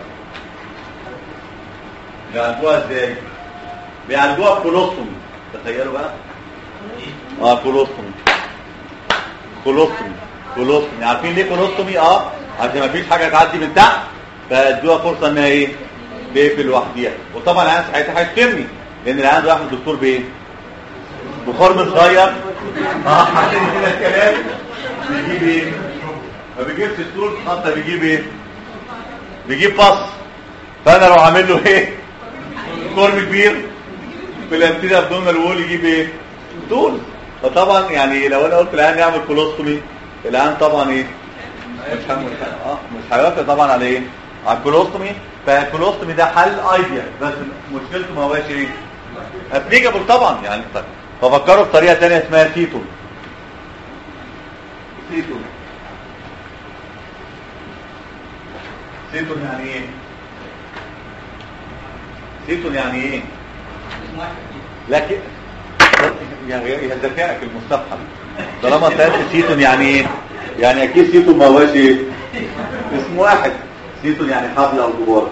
بيعالجوها ازاي بيعالجوها بكولوستومي تخيلوا بقى اه كولوستومي كولوستومي كولوستومي عارفين ليه كولوستومي اه عشان ما فيش حاجه تعدي من تحت فادوها فرصه انها ايه تقفل لوحديها وطبعا العيان ساعتها هيشتمني لان العيان رايح للدكتور بايه بخار صغير اه عشان كده الكلام بيجيب ايه ما بيجيبش ستول حتى بيجيب ايه بيجيب فص فانا لو عامل له ايه كورم كبير في الانتيريا ابدومينال وول يجيب ايه طول فطبعا يعني لو انا قلت العيان يعمل كولوستومي العيان طبعا ايه مش هم اه مش هيوافق طبعا على ايه على الكولوستومي فالكولوستومي ده حل ايديا بس مشكلته ما هواش ايه ابليكابل طبعا يعني طيب ففكروا بطريقه ثانيه اسمها سيتون سيتون سيتون يعني ايه سيتون يعني ايه لكن يعني يا ذكائك المستفحل طالما سالت سيتون يعني ايه يعني اكيد سيتون ما هواش ايه اسم واحد سيتون يعني حبل او جبار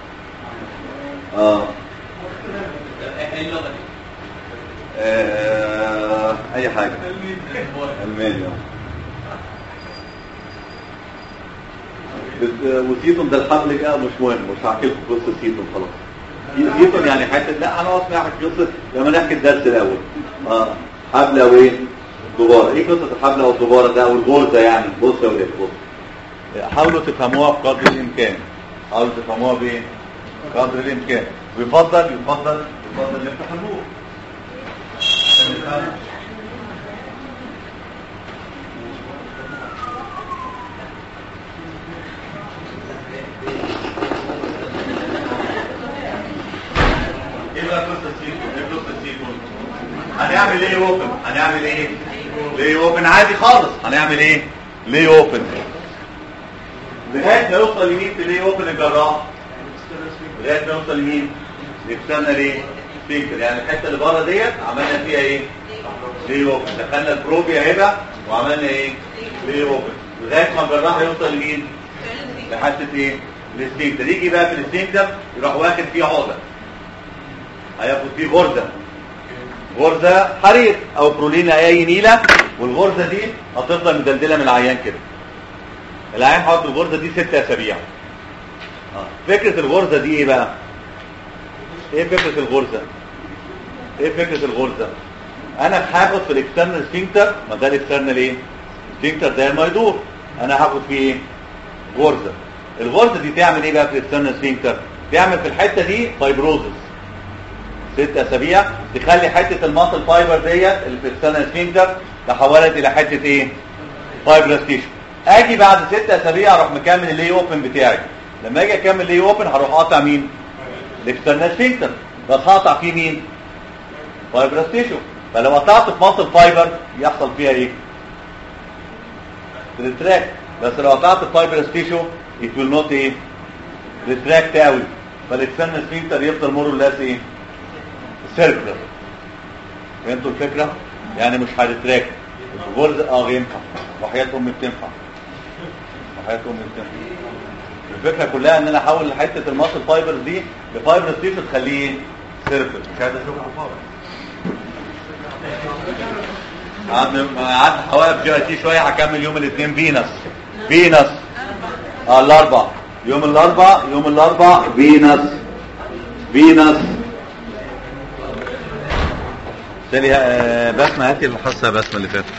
اه آه، اي حاجة المانيا بس- وسيتون ده الحبل بقى مش مهم مش هحكي لكم قصه سيتون خلاص سيتون يعني حته لا انا اصلا احكي قصه لما نحكي الدرس الاول اه حبل او ايه دبارة ايه قصه الحبل او الدبارة ده او الغرزه يعني بص يا ولاد بص حاولوا تفهموها بقدر الامكان حاولوا تفهموها بايه قدر الامكان ويفضل يفضل يفضل ان تفهموه عشان نفهم. ايه بقى قصه سيكون ايه قصه سيكون هنعمل ايه اوبن هنعمل ايه ليه اوبن عادي خالص هنعمل ايه ليه اوبن لغايه ما يوصل لمين في ليه اوبن الجراح لغايه ما يوصل لمين نستنى ليه سفنكتر يعني الحته اللي بره ديت عملنا فيها ايه ليه اوبن دخلنا البروبيا هنا وعملنا ايه ليه اوبن لغايه ما الجراح يوصل لمين لحته ايه السفنكتر يجي بقى في السفنكتر يروح واخد فيه عقده هياخد فيه غرزه غرزه حرير او برولينا اي نيله والغرزه دي هتفضل مدلدله من العيان كده العيان حاطط الغرزه دي ست اسابيع آه. فكره الغرزه دي ايه بقى ايه فكره الغرزه ايه فكره الغرزه انا هاخد في الاكسترنال سفنكتر ما ده الاكسترنال ايه سفنكتر ده ما يدور انا هاخد فيه ايه غرزه الغرزه دي تعمل ايه بقى في الاكسترنال سفنكتر تعمل في الحته دي فايبروزس ست اسابيع تخلي حته الماسل فايبر ديت اللي في السنه سفنكتر تحولت الى حته ايه فايبرس تيشو اجي بعد ست اسابيع اروح مكمل اللي اوبن بتاعي لما اجي اكمل اللي اوبن هروح قاطع مين الاكسترنال سفنكتر بس هقطع فيه مين فايبرس تيشو فلو قطعت في مصل فايبر يحصل فيها ايه ريتراكت بس لو قطعت الفايبرس تيشو it will not ايه ريتراكت قوي فالاكسترنال سفنكتر يفضل مور لاس ايه سيركلر فهمتوا الفكره يعني مش هيتراكت الغرز اه ينفع وحياه امي بتنفع وحياه امي بتنفع الفكره كلها ان انا احول حته الماسل فايبرز دي لفايبرز تيشو تخليه سيركل مش عايز اشوفها خالص قعدت قعدت حوالي جي تي شويه هكمل يوم الاثنين فينس فينس اه الاربع يوم الاربع يوم الاربع فينس فينس سالي آه، بسمة هاتي الحصة بسمة اللي فاتت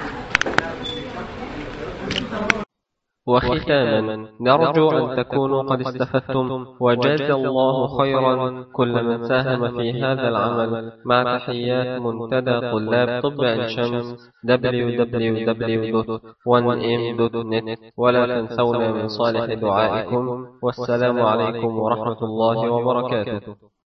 وختاما نرجو أن تكونوا قد استفدتم وجاز الله خيرا كل من ساهم في هذا العمل مع تحيات منتدى طلاب طب عين شمس www.1m.net ولا تنسونا من صالح دعائكم والسلام عليكم ورحمة الله وبركاته